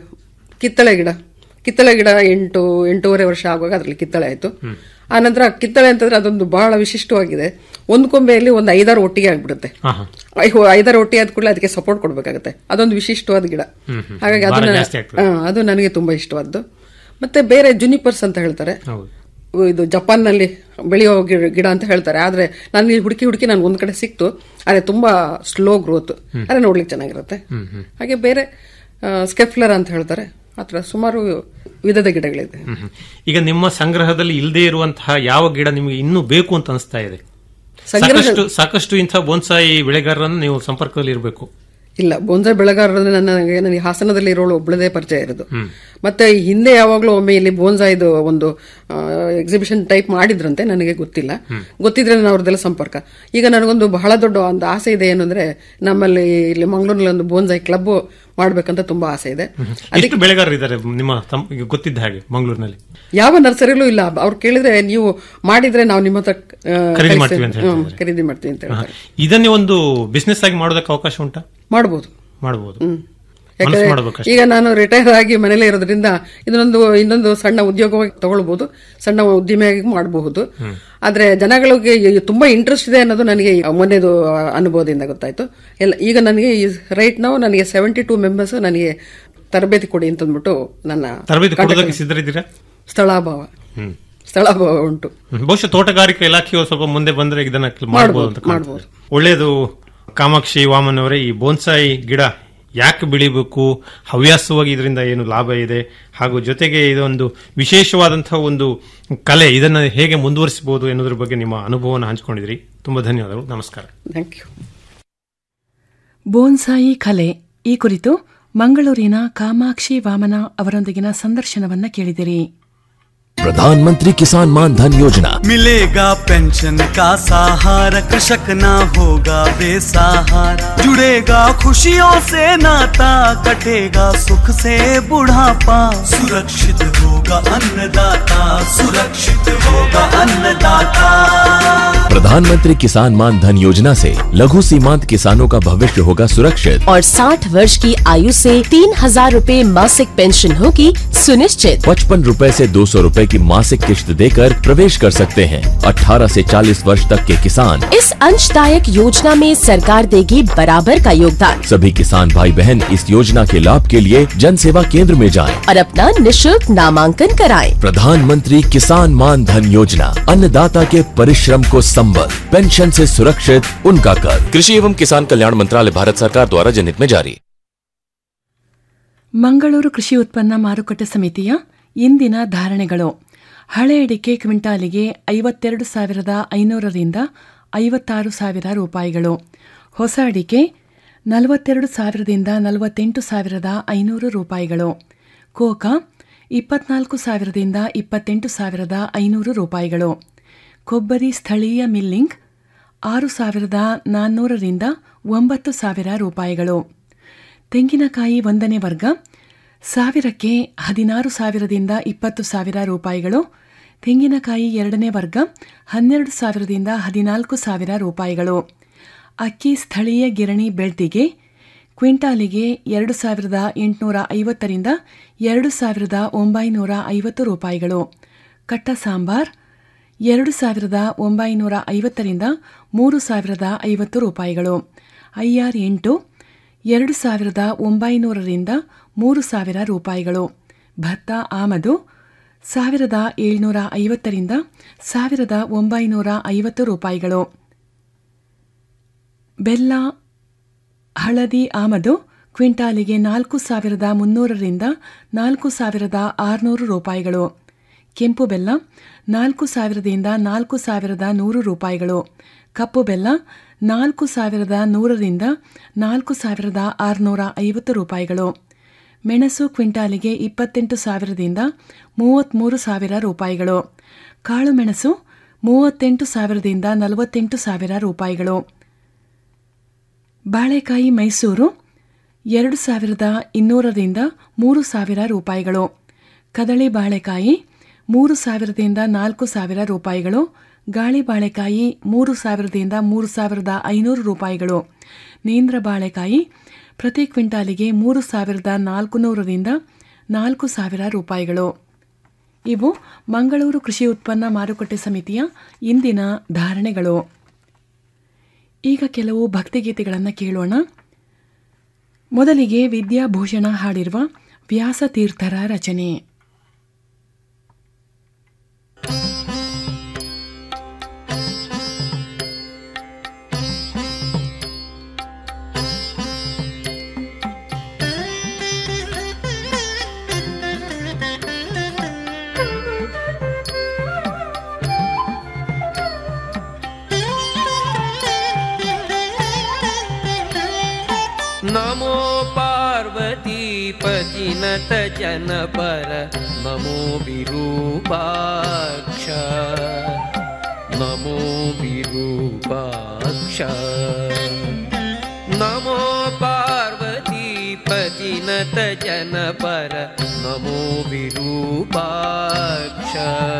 ಕಿತ್ತಳೆ ಗಿಡ ಕಿತ್ತಳೆ ಗಿಡ ಎಂಟು ಎಂಟೂವರೆ ವರ್ಷ ಆಗುವಾಗ ಅದರಲ್ಲಿ ಕಿತ್ತಳೆ ಆಯ್ತು ಆ ನಂತರ ಕಿತ್ತಳೆ ಅಂತಂದ್ರೆ ಅದೊಂದು ಬಹಳ ವಿಶಿಷ್ಟವಾಗಿದೆ ಒಂದು ಕೊಂಬೆಯಲ್ಲಿ ಒಂದು ಐದಾರು ಒಟ್ಟಿಗೆ ಆಗ್ಬಿಡುತ್ತೆ ಹಾ, ಹಾ. ಐ- ಐದಾರು ಒಟ್ಟಿಗೆ ಆದ ಕೂಡಲೇ ಅದಕ್ಕೆ ಸಪೋರ್ಟ್ ಕೊಡ್ಬೇಕಾಗುತ್ತೆ ಅದೊಂದು ವಿಶಿಷ್ಟವಾದ ಗಿಡ ಹ್ಮ್, ಹ್ಮ್. ಹಾಗಾಗಿ ಭಾರ ಅದನ್ನ ಜಾಸ್ತಿ ಆಗ್ತದೆ. ಹಾ, ಅದು ನನಗೆ ತುಂಬಾ ಇಷ್ಟವಾದ್ದು ಮತ್ತೆ ಬೇರೆ ಜುನಿಪರ್ಸ್ ಅಂತ ಹೇಳ್ತಾರೆ ಹೌದು ಇದು ಜಪಾನ್ನಲ್ಲಿ ಬೆಳೆಯೋ ಗಿಡ ಗಿಡ ಅಂತ ಹೇಳ್ತಾರೆ ಆದ್ರೆ ನಾನು ಇಲ್ಲಿ ಹುಡುಕಿ ಹುಡುಕಿ ನಾನು ಒಂದ್ ಕಡೆ ಸಿಕ್ತು ಆದ್ರೆ ತುಂಬಾ ಸ್ಲೋ ಗ್ರೋತ್ ಆದ್ರೆ ನೋಡ್ಲಿಕ್ಕೆ ಚೆನ್ನಾಗಿರುತ್ತೆ ಹಾಗೆ ಬೇರೆ ಸ್ಕೆಫ್ಲರ್ ಅಂತ ಹೇಳ್ತಾರೆ ಆತರ ಸುಮಾರು ವಿಧದ ಗಿಡಗಳಿದೆ ಹ್ಮ್, ಹ್ಮ್. ಈಗ ನಿಮ್ಮ ಸಂಗ್ರಹದಲ್ಲಿ ಇಲ್ಲದೆ ಇರುವಂತಹ ಯಾವ ಗಿಡ ನಿಮಗೆ ಇನ್ನೂ ಬೇಕು ಅಂತ ಅನಿಸ್ತಾ ಇದೆ ಸಂಗ್ರಹ- ಸಾಕಷ್ಟು ಸಾಕಷ್ಟು ಇಂಥ ಬೋನ್ಸಾಯಿ ಬೆಳೆಗಾರರನ್ನು ನೀವು ಸಂಪರ್ಕದಲ್ಲಿ ಇರಬೇಕು ಇಲ್ಲ ಬೊಂಜೆ ಬೆಳೆಗಾರರು ನನಗೆ ನನಗೆ ಹಾಸನದಲ್ಲಿ ಇರೋಳು ಒಬ್ಬಳದೇ ಪರಿಚಯ ಇರೋದು ಮತ್ತೆ ಈ ಹಿಂದೆ ಯಾವಾಗಲೂ ಒಮ್ಮೆ ಇಲ್ಲಿ ಬೋನ್ಸಾಯ್ದು ಒಂದು ಎಕ್ಸಿಬಿಷನ್ ಟೈಪ್ ಮಾಡಿದ್ರಂತೆ ನನಗೆ ಗೊತ್ತಿಲ್ಲ ಗೊತ್ತಿದ್ರೆ ನಾನು ಅವ್ರದ್ದೆಲ್ಲ ಸಂಪರ್ಕ ಈಗ ನನಗೊಂದು ಬಹಳ ದೊಡ್ಡ ಒಂದು ಆಸೆ ಇದೆ ಏನು ಅಂದ್ರೆ ನಮ್ಮಲ್ಲಿ ಇಲ್ಲಿ ಮಂಗಳೂರಿನಲ್ಲಿ ಒಂದು ಬೋನ್ಸಾಯ್ ಕ್ಲಬ್ ಮಾಡ್ಬೇಕಂತ ತುಂಬಾ ಆಸೆ ಇದೆ ಎಷ್ಟು ಬೆಳೆಗಾರರು ಇದ್ದಾರೆ ನಿಮ್ಮ ತಮ್- ಈಗ ಗೊತ್ತಿದ್ದ ಹಾಗೆ ಮಂಗಳೂರಿನಲ್ಲಿ ಯಾವ ನರ್ಸರಿಲೂ ಇಲ್ಲ ಅವ್ರು ಕೇಳಿದ್ರೆ ನೀವು ಮಾಡಿದ್ರೆ ನಾವು ನಿಮ್ಮ ಹತ್ರ ಆ, ಖರೀದಿ ಕಳಿಸ್ತೇವೆ. ಮಾಡ್ತೀವಿ ಅಂತ ಹೇಳ್ತಾರೆ. ಹ್ಮ್, ಖರೀದಿ ಮಾಡ್ತೀವಿ ಅಂತ ಹೇಳ್ತಾರೆ ಇದನ್ನೇ ಒಂದು ಬಿಸ್ನೆಸ್ ಆಗಿ ಮಾಡೋದಕ್ಕೆ ಅವಕಾಶ ಉಂಟಾ ಮಾಡ್ಬೋದು ಮಾಡಬಹುದು ಯಾಕಂದ್ರೆ ಮನಸ್ಸು ಮಾಡ್ಬೇಕಷ್ಟೇ. ಈಗ ನಾನು ರಿಟೈರ್ ಆಗಿ ಮನೇಲೇ ಇರೋದ್ರಿಂದ ಇದನ್ನೊಂದು ಇನ್ನೊಂದು ಸಣ್ಣ ಉದ್ಯೋಗವಾಗಿ ತಗೊಳ್ಬಹುದು ಸಣ್ಣ ಉದ್ದಿಮೆಯಾಗಿ ಮಾಡಬಹುದು ಆದ್ರೆ ಜನಗಳಿಗೆ ಈ ತುಂಬಾ ಇಂಟ್ರೆಸ್ಟ್ ಇದೆ ಅನ್ನೋದು ನನಗೆ ಈ ಮೊನ್ನೆದು ಅನುಭವದಿಂದ ಗೊತ್ತಾಯ್ತು ಎಲ್ಲ ಈಗ ನನಗೆ ರೈಟ್ ನಾವು ನನಗೆ ಸೆವೆಂಟಿ ಟೂ ಮೆಂಬರ್ಸ್ ನನಗೆ ತರಬೇತಿ ಕೊಡಿ ಅಂತ ಅಂದ್ಬಿಟ್ಟು ನನ್ನ ತರಬೇತಿ contact ಕೊಡೋದಕ್ಕೆ ಸಿದ್ಧರಿದ್ದೀರಾ ಸ್ಥಳಾಭಾವ ಹ್ಮ್. ಸ್ಥಳಾಭಾವ ಉಂಟು ಹ್ಮ್. ಬಹುಶಃ ತೋಟಗಾರಿಕೆ ಇಲಾಖೆಯು ಸ್ವಲ್ಪ ಮುಂದೆ ಬಂದ್ರೆ ಇದನ್ನ ಮಾಡಬಹುದು ಅಂತ ಮಾಡ್ಬೋದು, ಕಾಣ್ತದೆ. ಒಳ್ಳೆಯದು ಕಾಮಾಕ್ಷಿ ವಾಮನ್ ಅವರೇ ಈ ಬೋನ್ಸಾಯಿ ಗಿಡ ಯಾಕೆ ಬೆಳಿಬೇಕು ಹವ್ಯಾಸವಾಗಿ ಇದರಿಂದ ಏನು ಲಾಭ ಇದೆ ಹಾಗೂ ಜೊತೆಗೆ ಇದೊಂದು ವಿಶೇಷವಾದಂತಹ ಒಂದು ಕಲೆ ಇದನ್ನ ಹೇಗೆ ಮುಂದುವರಿಸಬಹುದು ಎನ್ನುವುದ್ರ ಬಗ್ಗೆ ನಿಮ್ಮ ಅನುಭವವನ್ನು ಹಂಚಿಕೊಂಡಿದ್ರಿ ತುಂಬಾ ಧನ್ಯವಾದಗಳು ನಮಸ್ಕಾರ ಥ್ಯಾಂಕ್ ಯು ಬೋನ್ಸಾಯಿ ಕಲೆ ಈ ಕುರಿತು ಮಂಗಳೂರಿನ ಕಾಮಾಕ್ಷಿ ವಾಮನ ಅವರೊಂದಿಗಿನ ಸಂದರ್ಶನವನ್ನ ಕೇಳಿದಿರಿ प्रधानमंत्री किसान मान धन योजना मिलेगा पेंशन का सहारा कृषक ना होगा बेसहारा जुड़ेगा खुशियों से नाता कटेगा सुख से बुढ़ापा सुरक्षित होगा अन्नदाता सुरक्षित होगा अन्नदाता प्रधानमंत्री किसान मान धन योजना से लघु सीमांत किसानों का भविष्य होगा सुरक्षित और 60 वर्ष की आयु से तीन हजार रूपए मासिक पेंशन होगी सुनिश्चित पचपन रूपए ऐसी दो सौ रूपए की मासिक किश्त देकर प्रवेश कर सकते हैं 18 से 40 वर्ष तक के किसान इस अंशदायक योजना में सरकार देगी बराबर का योगदान सभी किसान भाई बहन इस योजना के लाभ के लिए जन सेवा केंद्र में जाएं। और अपना निशुल्क नामांकन कराएं। प्रधानमंत्री किसान मान धन योजना अन्नदाता के परिश्रम को संबल पेंशन से सुरक्षित उनका कर कृषि एवं किसान कल्याण मंत्रालय भारत सरकार द्वारा जनहित में जारी ಮಂಗಳೂರು ಕೃಷಿ ಉತ್ಪನ್ನ ಮಾರುಕಟ್ಟೆ ಸಮಿತಿಯ ಇಂದಿನ ಧಾರಣೆಗಳು ಹಳೆ ಅಡಿಕೆ ಕ್ವಿಂಟಾಲಿಗೆ ಐವತ್ತೆರಡು ಸಾವಿರದ ಐನೂರರಿಂದ ಐವತ್ತಾರು ಸಾವಿರ ರೂಪಾಯಿಗಳು ಹೊಸ ಅಡಿಕೆ ನಲವತ್ತೆರಡು ಸಾವಿರದಿಂದ ನಲವತ್ತೆಂಟು ಸಾವಿರದ ಐನೂರು ರೂಪಾಯಿಗಳು ಕೋಕಾ ಇಪ್ಪತ್ನಾಲ್ಕು ಸಾವಿರದಿಂದ ಇಪ್ಪತ್ತೆಂಟು ಸಾವಿರದ ಐನೂರು ರೂಪಾಯಿಗಳು ಕೊಬ್ಬರಿ ಸ್ಥಳೀಯ ಮಿಲ್ಲಿಂಗ್ ಆರು ಸಾವಿರದ ನಾನ್ನೂರರಿಂದ ಒಂಬತ್ತು ಸಾವಿರ ರೂಪಾಯಿಗಳು ತೆಂಗಿನಕಾಯಿ ಒಂದನೇ ವರ್ಗ ಸಾವಿರಕ್ಕೆ ಹದಿನಾರು ಸಾವಿರದಿಂದ ಇಪ್ಪತ್ತು ಸಾವಿರ ರೂಪಾಯಿಗಳು ತೆಂಗಿನಕಾಯಿ ಎರಡನೇ ವರ್ಗ ಹನ್ನೆರಡು ಸಾವಿರದಿಂದ ಹದಿನಾಲ್ಕು ಸಾವಿರ ರೂಪಾಯಿಗಳು ಅಕ್ಕಿ ಸ್ಥಳೀಯ ಗಿರಣಿ ಬೆಳ್ತಿಗೆ ಕ್ವಿಂಟಾಲಿಗೆ ಎರಡು ಸಾವಿರದ ಎಂಟುನೂರ ಐವತ್ತರಿಂದ ಎರಡು ಸಾವಿರದ ಒಂಬೈನೂರ ಐವತ್ತು ರೂಪಾಯಿಗಳು ಕಟ್ಟ ಸಾಂಬಾರ್ ಎರಡು ಸಾವಿರದ ಒಂಬೈನೂರ ಐವತ್ತರಿಂದ ಮೂರು ಸಾವಿರದ ಐವತ್ತು ರೂಪಾಯಿಗಳು ಐಆರ್ ಎಂಟು ಎರಡು ಸಾವಿರದ ಒಂಬೈನೂರರಿಂದ ಮೂರು ಸಾವಿರ ರೂಪಾಯಿಗಳು ಭತ್ತ ಆಮದು ಸಾವಿರದ ಏಳ್ನೂರ ಐವತ್ತರಿಂದ ಸಾವಿರದ ಒಂಬೈನೂರ ಐವತ್ತು ರೂಪಾಯಿಗಳು ಬೆಲ್ಲ ಹಳದಿ ಆಮದು ಕ್ವಿಂಟಾಲಿಗೆ ನಾಲ್ಕು ಸಾವಿರದ ಮುನ್ನೂರರಿಂದ ನಾಲ್ಕು ಸಾವಿರದ ಆರುನೂರು ರೂಪಾಯಿಗಳು ಕೆಂಪು ಬೆಲ್ಲ ನಾಲ್ಕು ಸಾವಿರದಿಂದ ನಾಲ್ಕು ಸಾವಿರದ ನೂರು ರೂಪಾಯಿಗಳು ಕಪ್ಪು ಬೆಲ್ಲ ನಾಲ್ಕು ಸಾವಿರದ ನೂರರಿಂದ ನಾಲ್ಕು ಸಾವಿರದ ಆರುನೂರ ಐವತ್ತು ರೂಪಾಯಿಗಳು ಮೆಣಸು ಕ್ವಿಂಟಾಲಿಗೆ ಇಪ್ಪತ್ತೆಂಟು ಸಾವಿರದಿಂದ ಮೂವತ್ತ್ಮೂರು ಸಾವಿರ ರೂಪಾಯಿಗಳು ಕಾಳು ಮೆಣಸು ಮೂವತ್ತೆಂಟು ಸಾವಿರದಿಂದ ನಲವತ್ತೆಂಟು ಸಾವಿರ ರೂಪಾಯಿಗಳು ಬಾಳೆಕಾಯಿ ಮೈಸೂರು ಎರಡು ಸಾವಿರದ ಇನ್ನೂರರಿಂದ ಮೂರು ಸಾವಿರ ರೂಪಾಯಿಗಳು ಕದಳಿ ಬಾಳೆಕಾಯಿ ಮೂರು ಸಾವಿರದಿಂದ ನಾಲ್ಕು ಸಾವಿರ ರೂಪಾಯಿಗಳು ಗಾಳಿ ಬಾಳೆಕಾಯಿ ಮೂರು ಸಾವಿರದಿಂದ ಮೂರು ಸಾವಿರದ ಐನೂರು ರೂಪಾಯಿಗಳು ನೇಂದ್ರ ಬಾಳೆಕಾಯಿ ಪ್ರತಿ ಕ್ವಿಂಟಾಲಿಗೆ ಮೂರು ಸಾವಿರದ ನಾಲ್ಕುನೂರರಿಂದ ನಾಲ್ಕು ಸಾವಿರ ರೂಪಾಯಿಗಳು ಇವು ಮಂಗಳೂರು ಕೃಷಿ ಉತ್ಪನ್ನ ಮಾರುಕಟ್ಟೆ ಸಮಿತಿಯ ಇಂದಿನ ಧಾರಣೆಗಳು ಈಗ ಕೆಲವು ಭಕ್ತಿಗೀತೆಗಳನ್ನು ಕೇಳೋಣ ಮೊದಲಿಗೆ ವಿದ್ಯಾಭೂಷಣ ಹಾಡಿರುವ ವ್ಯಾಸತೀರ್ಥರ ರಚನೆ नमो पार्वतीपतिनत जनपर नमो विरूपाक्ष नमो विरूपाक्ष नमो पार्वतीपतिनत जनपर नमो विरूपाक्ष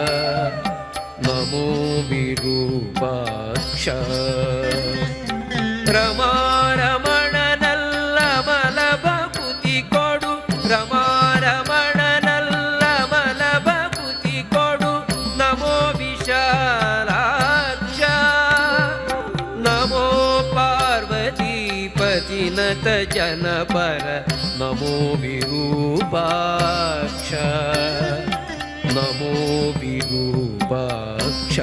नमो विरूपाक्ष ರಮಾರಮಣನಲ್ಲ ಮಲಬಕುತಿ ಕೊಡು ರಮಾರಮಣನಲ್ಲ ಮಲಬಕುತಿ ಕೊಡು ನಮೋ ವಿಶಾಲಾಕ್ಷ ನಮೋ ಪಾರ್ವತಿ ಪತಿನತ ಜನಪರ ನಮೋ ವಿರೂಪಾಕ್ಷ ನಮೋ ವಿರೂಪಾಕ್ಷ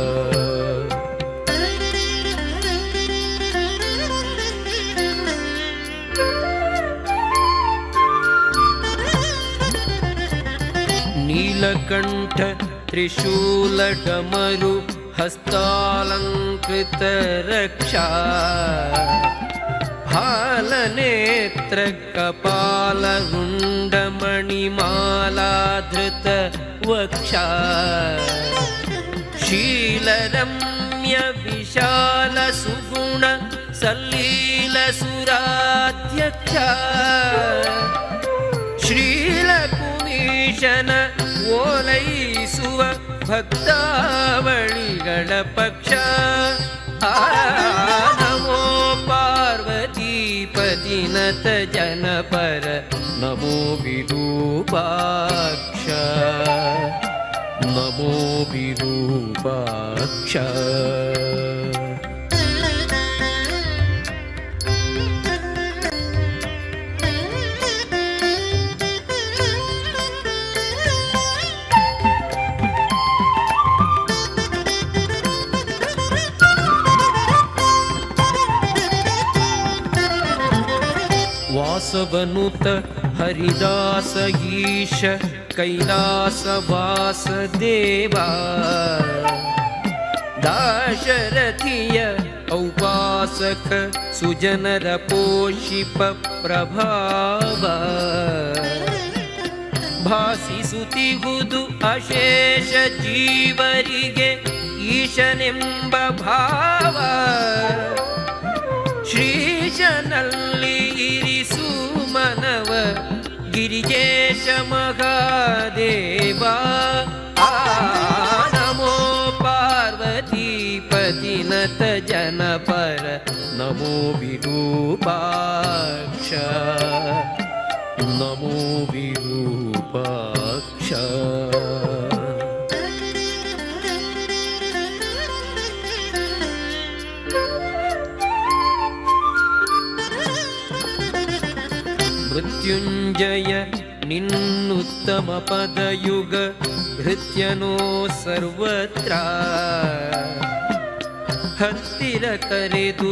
नीलकण्ठ त्रिशूलडमरु हस्तालङ्कृतरक्षा हालनेत्रकपालरुण्डमणिमालाधृत वक्षा शीलरम्य विशालसुगुण सल्लीलसुराध्यक्षा ಶ್ರೀಲಕುಮೀಶನ ಓಲೈಸುವ ಭಕ್ತಾವಳಿಗಳ ಪಕ್ಷ ಆ ನಮೋ ಪಾರ್ವತಿ ಪತಿನತ ಜನಪರ ನಮೋ ವಿರೂಪಾಕ್ಷ ನಮೋ ವಿರೂಪಾಕ್ಷ ವಾಸವನುತ ಹರಿದಾಸ ಈಶ ಕೈಲಾಸ ವಾಸದೇವ ದಾಶರಥಿಯ ಔಪಾಸಕ ಸುಜನರ ಪೋಷಿಪ ಪ್ರಭಾವ ಭಾಸಿಸುತ್ತಿಗುದು ಅಶೇಷ ಜೀವರಿಗೆ ಈಶನೆಂಬ ಭಾವ ಶ್ರೀಶನಲ್ಲಿ ಇರಿಸು ಮನವ ಗಿರಿಜೇಶ ಮಹಾದೇವ ಆ पर नमो विरूपाक्ष नमो विरूपाक्ष ಮೃತ್ಯುಂಜಯ ನಿನ್ನುತ್ತಮ ಪದಯುಗ ಭೃತ್ಯನೋ ಸರ್ವತ್ರ ಹತ್ತಿರ ಕರೆದು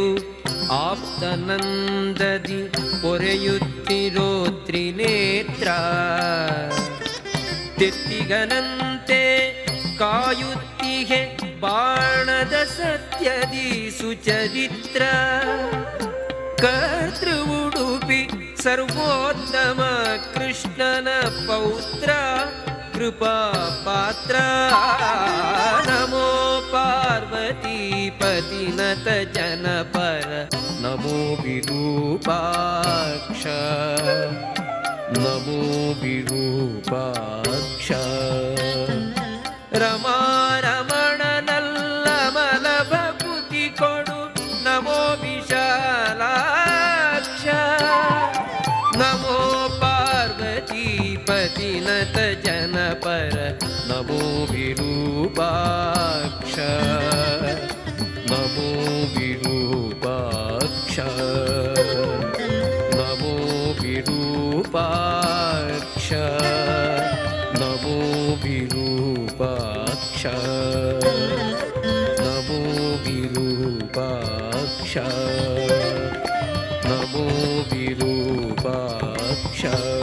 ಆಪ್ತನಂದದಿ ಪೊರೆಯುತ್ತಿರೋ ತ್ರಿನೇತ್ರ ತೆತ್ತಿಗನಂತೆ ಕಾಯುತ್ತಿಹೆ ಬಾಣದ ಸತ್ಯದಿ ಸುಚರಿತ್ರ ಕರ್ತೃ ಉಡುಪಿ ಸರ್ವೋತ್ತಮ ಕೃಷ್ಣನ ಪೌತ್ರ ಕೃಪಾ ಪಾತ್ರ ನಮೋ ಪಾರ್ವತಿ ಪತಿನತ ಜನಪರ ನಮೋ ವಿರೂಪಾಕ್ಷ ನಮೋ ವಿರೂಪಾಕ್ಷ ರಮಾ ರಮಣನಲ್ಲ ಮಲಭ ಬುದ್ಧಿ ಕೊಡು ನಮೋ ವಿಶಾಲಾಕ್ಷ ನಮೋ ಪಾರ್ವತಿ ಪತಿನತ ಜನಪರ ನಮೋ ವಿರೂಪಾಕ್ಷ ನಮೋ ವಿರೂಪಾಕ್ಷ ನಮೋ ವಿರೂಪಾಕ್ಷ ನಮೋ ವಿರೂಪಾಕ್ಷ ನಮೋ ವಿರೂಪಾಕ್ಷ ನಮೋ ವಿರೂಪಾಕ್ಷ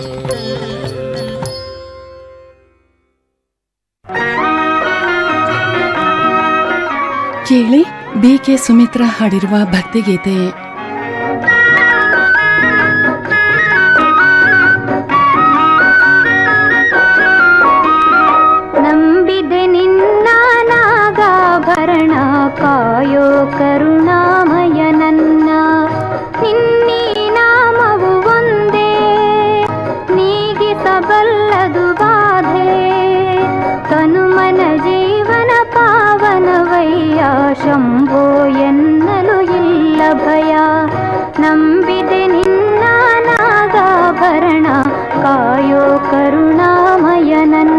ಕೇಳಿ ಬಿ ಕೆ ಸುಮಿತ್ರಾ ಹಾಡಿರುವ ಭಕ್ತಿಗೀತೆ ನಂಬಿದೆ ನಿನ್ನ ನಾಗಾಭರಣ ಕಾಯೋ ಕರುಣಾಮಯ ನನ್ನ ನಿನ್ನೀ ನಾಮವು ಒಂದೇ ನೀಗಿಸಬಲ್ಲದು ಬಾಧೆ ತನುಮನ ಜೀವನ ಪಾವನವಯ್ಯ ಶಂಭೋ ಎನ್ನಲು ಇಲ್ಲ ಭಯ ನಂಬಿದೆ ನಿನ್ನ ನಾಗಾಭರಣ ಕಾಯೋ ಕರುಣಾಮಯ ನನ್ನ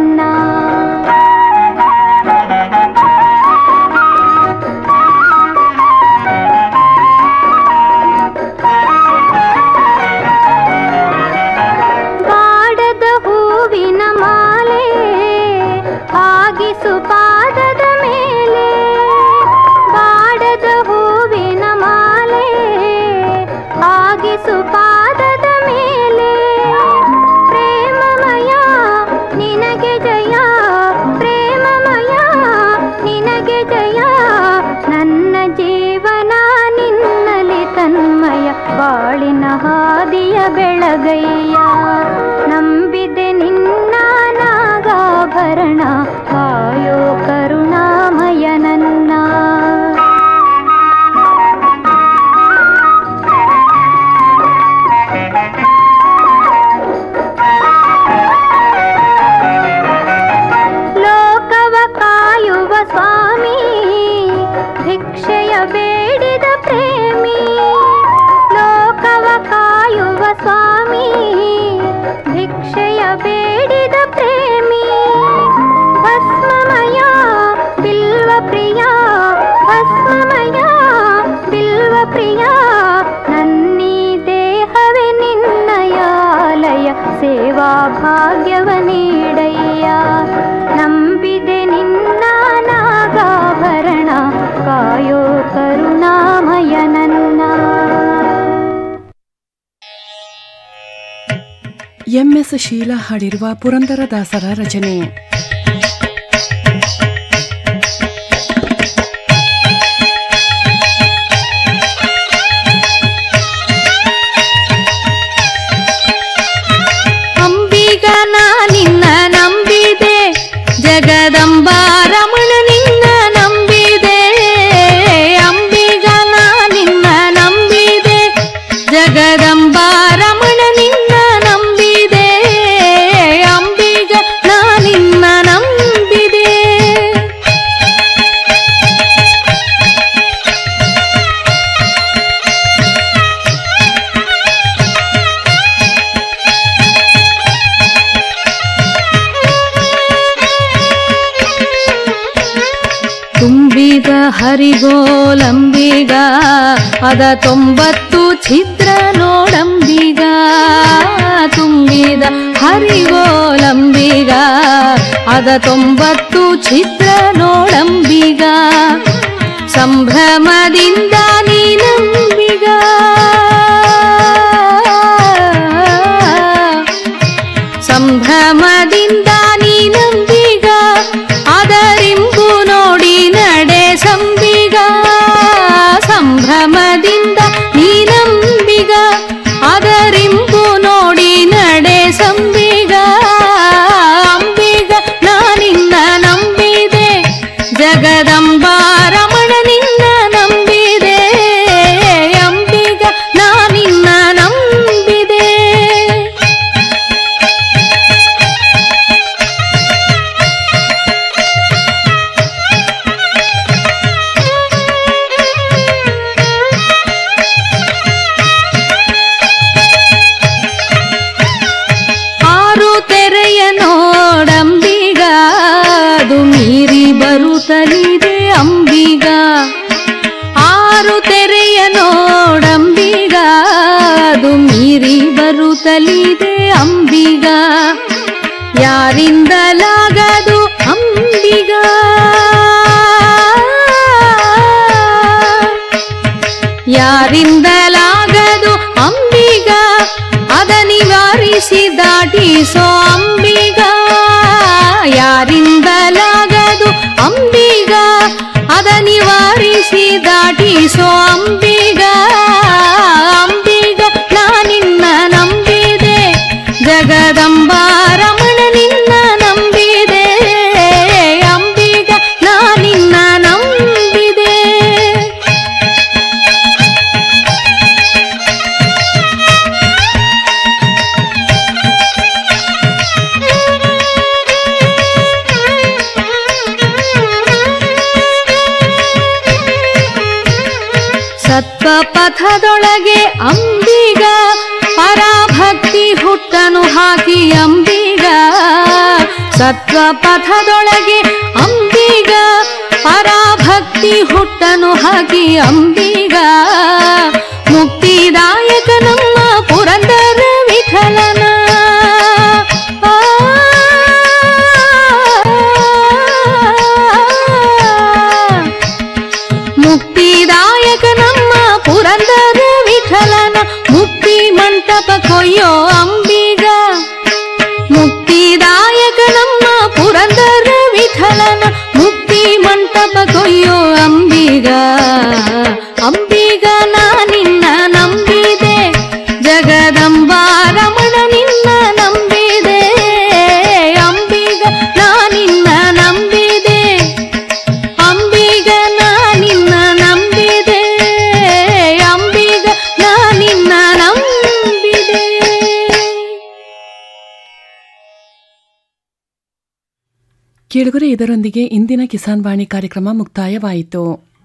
ಬಾಡದ ಹೂವಿನ ಮಾಲೆ ಆಗಿಸು ಪಾದದ ಮೇಲೆ ಬಾಡದ ಹೂವಿನ ಮಾಲೆ ಆಗಿಸು ಪಾದದ ಮೇಲೆ ಪ್ರೇಮಮಯ ನಿನಗೆ ಜಯ ಪ್ರೇಮಮಯ ನಿನಗೆ ಜಯ ನನ್ನ ಜೀವನ ನಿನ್ನಲಿ ತನ್ಮಯ ಬಾಳಿನ ಹಾದಿಯ ಬೆಳಗಯ್ಯ ನಂಬಿದೆ ನಿನ್ನ ನಾಗಾಭರಣ ಕಾಯೋ ಕರುಣಾಮಯ ನನ್ನ ಲೋಕವ ಕಾಯುವ ಸ್ವಾಮಿ ಭಿಕ್ಷೆಯ ಬೇಡಿದ ಪ್ರೇಮಿ ಲೋಕವ ಕಾಯುವ ಸ್ವಾಮಿ ಭಿಕ್ಷೆಯ ಬೇಡಿದ ಪ್ರೇಮಿ ಭಸ್ಮಮಯ ಬಿಲ್ವ ಪ್ರಿಯ ಭಸ್ಮಮಯ ಬಿಲ್ವ ಪ್ರಿಯ ನನ್ನೀ ದೇಹವೇ ನಿನ್ನಯಾಲಯ ಸೇವಾ ಭಾಗ್ಯವ ನೀಡಯ್ಯ ನಂಬಿದೆ ನಿನ್ನ ನಾಗಾಭರಣ ಕಾಯೋ ಕರುಣಾಮಯ ನನ್ನ ಎಂಎಸ್ ಶೀಲಾ ಹಾಡಿರುವ ಪುರಂದರದಾಸರ ರಚನೆ ಅಂಬಿಗ ನಾ ನಿನ್ನ ನಂಬಿದೆ ಜಗದಂಬ ರಮಣ ನಿನ್ನ ನಂಬಿದೆ ಅಂಬಿಗ ನಾ ನಿನ್ನ ನಂಬಿದೆ ಜಗದಂಬ ರಮಣ ನಿನ್ನ ನಂಬಿದೆ ಅಂಬಿಗ ನಾ ನಿನ್ನ ತುಂಬಿದ ಹರಿಗೋಲಂಬಿಗ ಅದ ತೊಂಬತ್ತು ಛಿದ್ರ ನೋಡಂಬಿಗ ತುಂಬಿದ ಹರಿಗೋಲಂಬಿಗ ಅದ ತೊಂಬತ್ತು ಛಿದ್ರ ನೋಡಂಬಿಗ ಸಂಭ್ರಮದಿಂದ ನೀನಂಬಿಗ ಸಂಭ್ರಮದಿಂದ ನೀನಂಬಿಗ ಅದರಿಂಬು ನೋಡಿ ನಡೆ ಸಂಬಿಗ ಸಂಭ್ರಮದಿಂದ ನೀನಂಬಿಗ ಅದರಿಂಬು ನೋಡಿ ನಡೆ ಸಂಬಿಗ ಅಂಬಿಗ ನಾನಿನ್ನ ನಂಬಿದೆ ಜಗದಂಬ ರಮಣ ನಿನ್ನ ನಂಬಿದೆ ಅಂಬಿಗ ನಾನಿನ್ನ ನಂಬಿದೆ ಆರು ತೆರೆಯ ನೋಡಂಬಿಗ ಅದು ಮೀರಿ ಬರುತ್ತಲಿದೆ ಅಂಬಿಗ ಆರು ತೆರೆಯ ನೋಡಂಬಿಗ ಅದು ಮೀರಿ ಬರುತ್ತಲಿದೆ ಅಂಬಿಗ ಯಾರಿಂದಲಾಗದು ಅಂಬಿಗ ಯಾರಿಂದಲಾಗದು ಅಂಬಿಗ ಅದ ನಿವಾರಿಸಿ ದಾಟಿಸೋ ಅಂಬಿಗ ಯಾರಿಂದಲಾಗದು ಅಂಬಿಗ ಅದ ನಿವಾರಿಸಿ ದಾಟಿಸೋ ಅಂಬಿಗ ಅಂಬಿಗ ನಾನಿನ್ನ ನಂಬಿದೆ ಜಗದಂಬ ರಮಣ ನಿನ್ನ ನಂಬಿದೆ ಅಂಬಿಗ ನಾನಿನ್ನ ನಂಬಿದೆ ಸತ್ವ ಪಥದೊಳಗೆ ಅಂಬಿಗ ಪರಾಭಕ್ತಿ ಹುಟ್ಟನು ಹಾಕಿ ಅಂಬಿಗ ಸತ್ವ ಪಥದೊಳಗೆ ಅಂಬಿಗ ಪರಾಭಕ್ತಿ ಹುಟ್ಟನು ಹಾಕಿ ಅಂಬಿಗ ಮುಕ್ತಿದಾಯಕ ನಮ್ಮ ಪುರಂದರ ವಿಠಲನ ಮುಕ್ತಿದಾಯಕ ನಮ್ಮ ಪುರಂದರ ವಿಠಲನ ಮುಕ್ತಿ ಮಂಟಪ ಕೊಯ್ಯೋ ಅಂಬಿಗ ಮುಕ್ತಿದಾಯಕ ನಮ್ಮ ಪುರಂದರ ವಿಠಲನ ಮುಕ್ತಿ ಮಂಟಪ ಕೊಯ್ಯೋ ಅಂಬಿಗ ಅಂಬಿಗ ನಾನಿನ್ನ ನಂಬಿದೆ ಜಗದಂಬ ರಮಣ ನಿನ್ನ ನಂಬಿದೆ ಅಂಬಿಗ ನಾನಿನ್ನ ನಂಬಿದೆ ಅಂಬಿಗ ನಾನಿನ್ನ ನಂಬಿದೆ ಅಂಬಿಗ ನಾನಿನ್ನ ನಂಬಿದೆ ಕೇಳುಗರೆ ಇದರೊಂದಿಗೆ ಇಂದಿನ ಕಿಸಾನ್ ವಾಣಿ ಕಾರ್ಯಕ್ರಮ ಮುಕ್ತಾಯವಾಯಿತು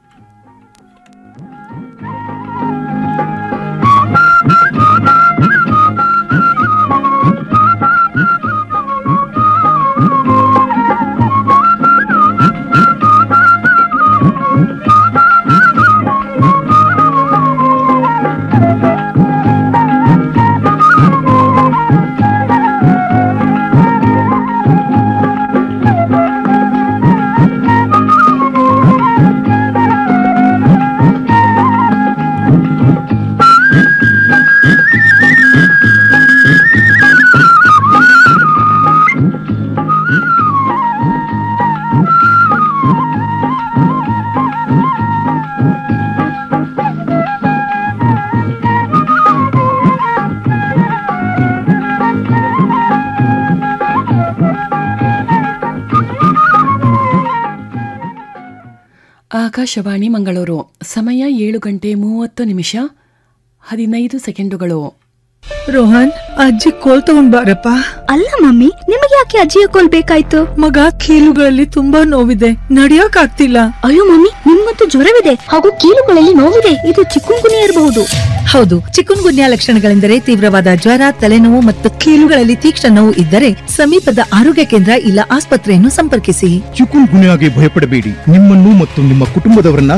ಆಕಾಶವಾಣಿ ಮಂಗಳೂರು ಸಮಯ ಏಳು ಗಂಟೆ ಮೂವತ್ತು ನಿಮಿಷ ಹದಿನೈದು ಸೆಕೆಂಡುಗಳು ರೋಹನ್ ಅಜ್ಜಿ ಕೋಲ್ ತಗೊಂಡ್ ಬಾರಪ್ಪ ಅಲ್ಲ ಮಮ್ಮಿ ನಿಮಗೆ ಯಾಕೆ ಅಜ್ಜಿಯ ಕೋಲ್ ಬೇಕಾಯ್ತು ಮಗ ಕೀಲುಗಳಲ್ಲಿ ತುಂಬಾ ನೋವಿದೆ ನಡಿಯಕ್ ಆಗ್ತಿಲ್ಲ ಅಯ್ಯೋ ಮಮ್ಮಿ ನಿಮ್ಗಂತೂ ಜ್ವರವಿದೆ ಹಾಗೂ ಕೀಲುಗಳಲ್ಲಿ ನೋವಿದೆ ಇದು ಚಿಕ್ಕುಂಗುನಿ ಇರಬಹುದು ಹೌದು ಚಿಕುನ್ ಗುನ್ಯಾ ಲಕ್ಷಣಗಳೆಂದರೆ ತೀವ್ರವಾದ ಜ್ವರ ತಲೆನೋವು ಮತ್ತು ಕೀಲುಗಳಲ್ಲಿ ತೀಕ್ಷ್ಣ ನೋವು ಇದ್ದರೆ ಸಮೀಪದ ಆರೋಗ್ಯ ಕೇಂದ್ರ ಇಲ್ಲ ಆಸ್ಪತ್ರೆಯನ್ನು ಸಂಪರ್ಕಿಸಿ ಚಿಕುನ್ ಗುನ್ಯಾಗೆ ಭಯಪಡಬೇಡಿ ನಿಮ್ಮನ್ನು ಮತ್ತು ನಿಮ್ಮ ಕುಟುಂಬದವರನ್ನ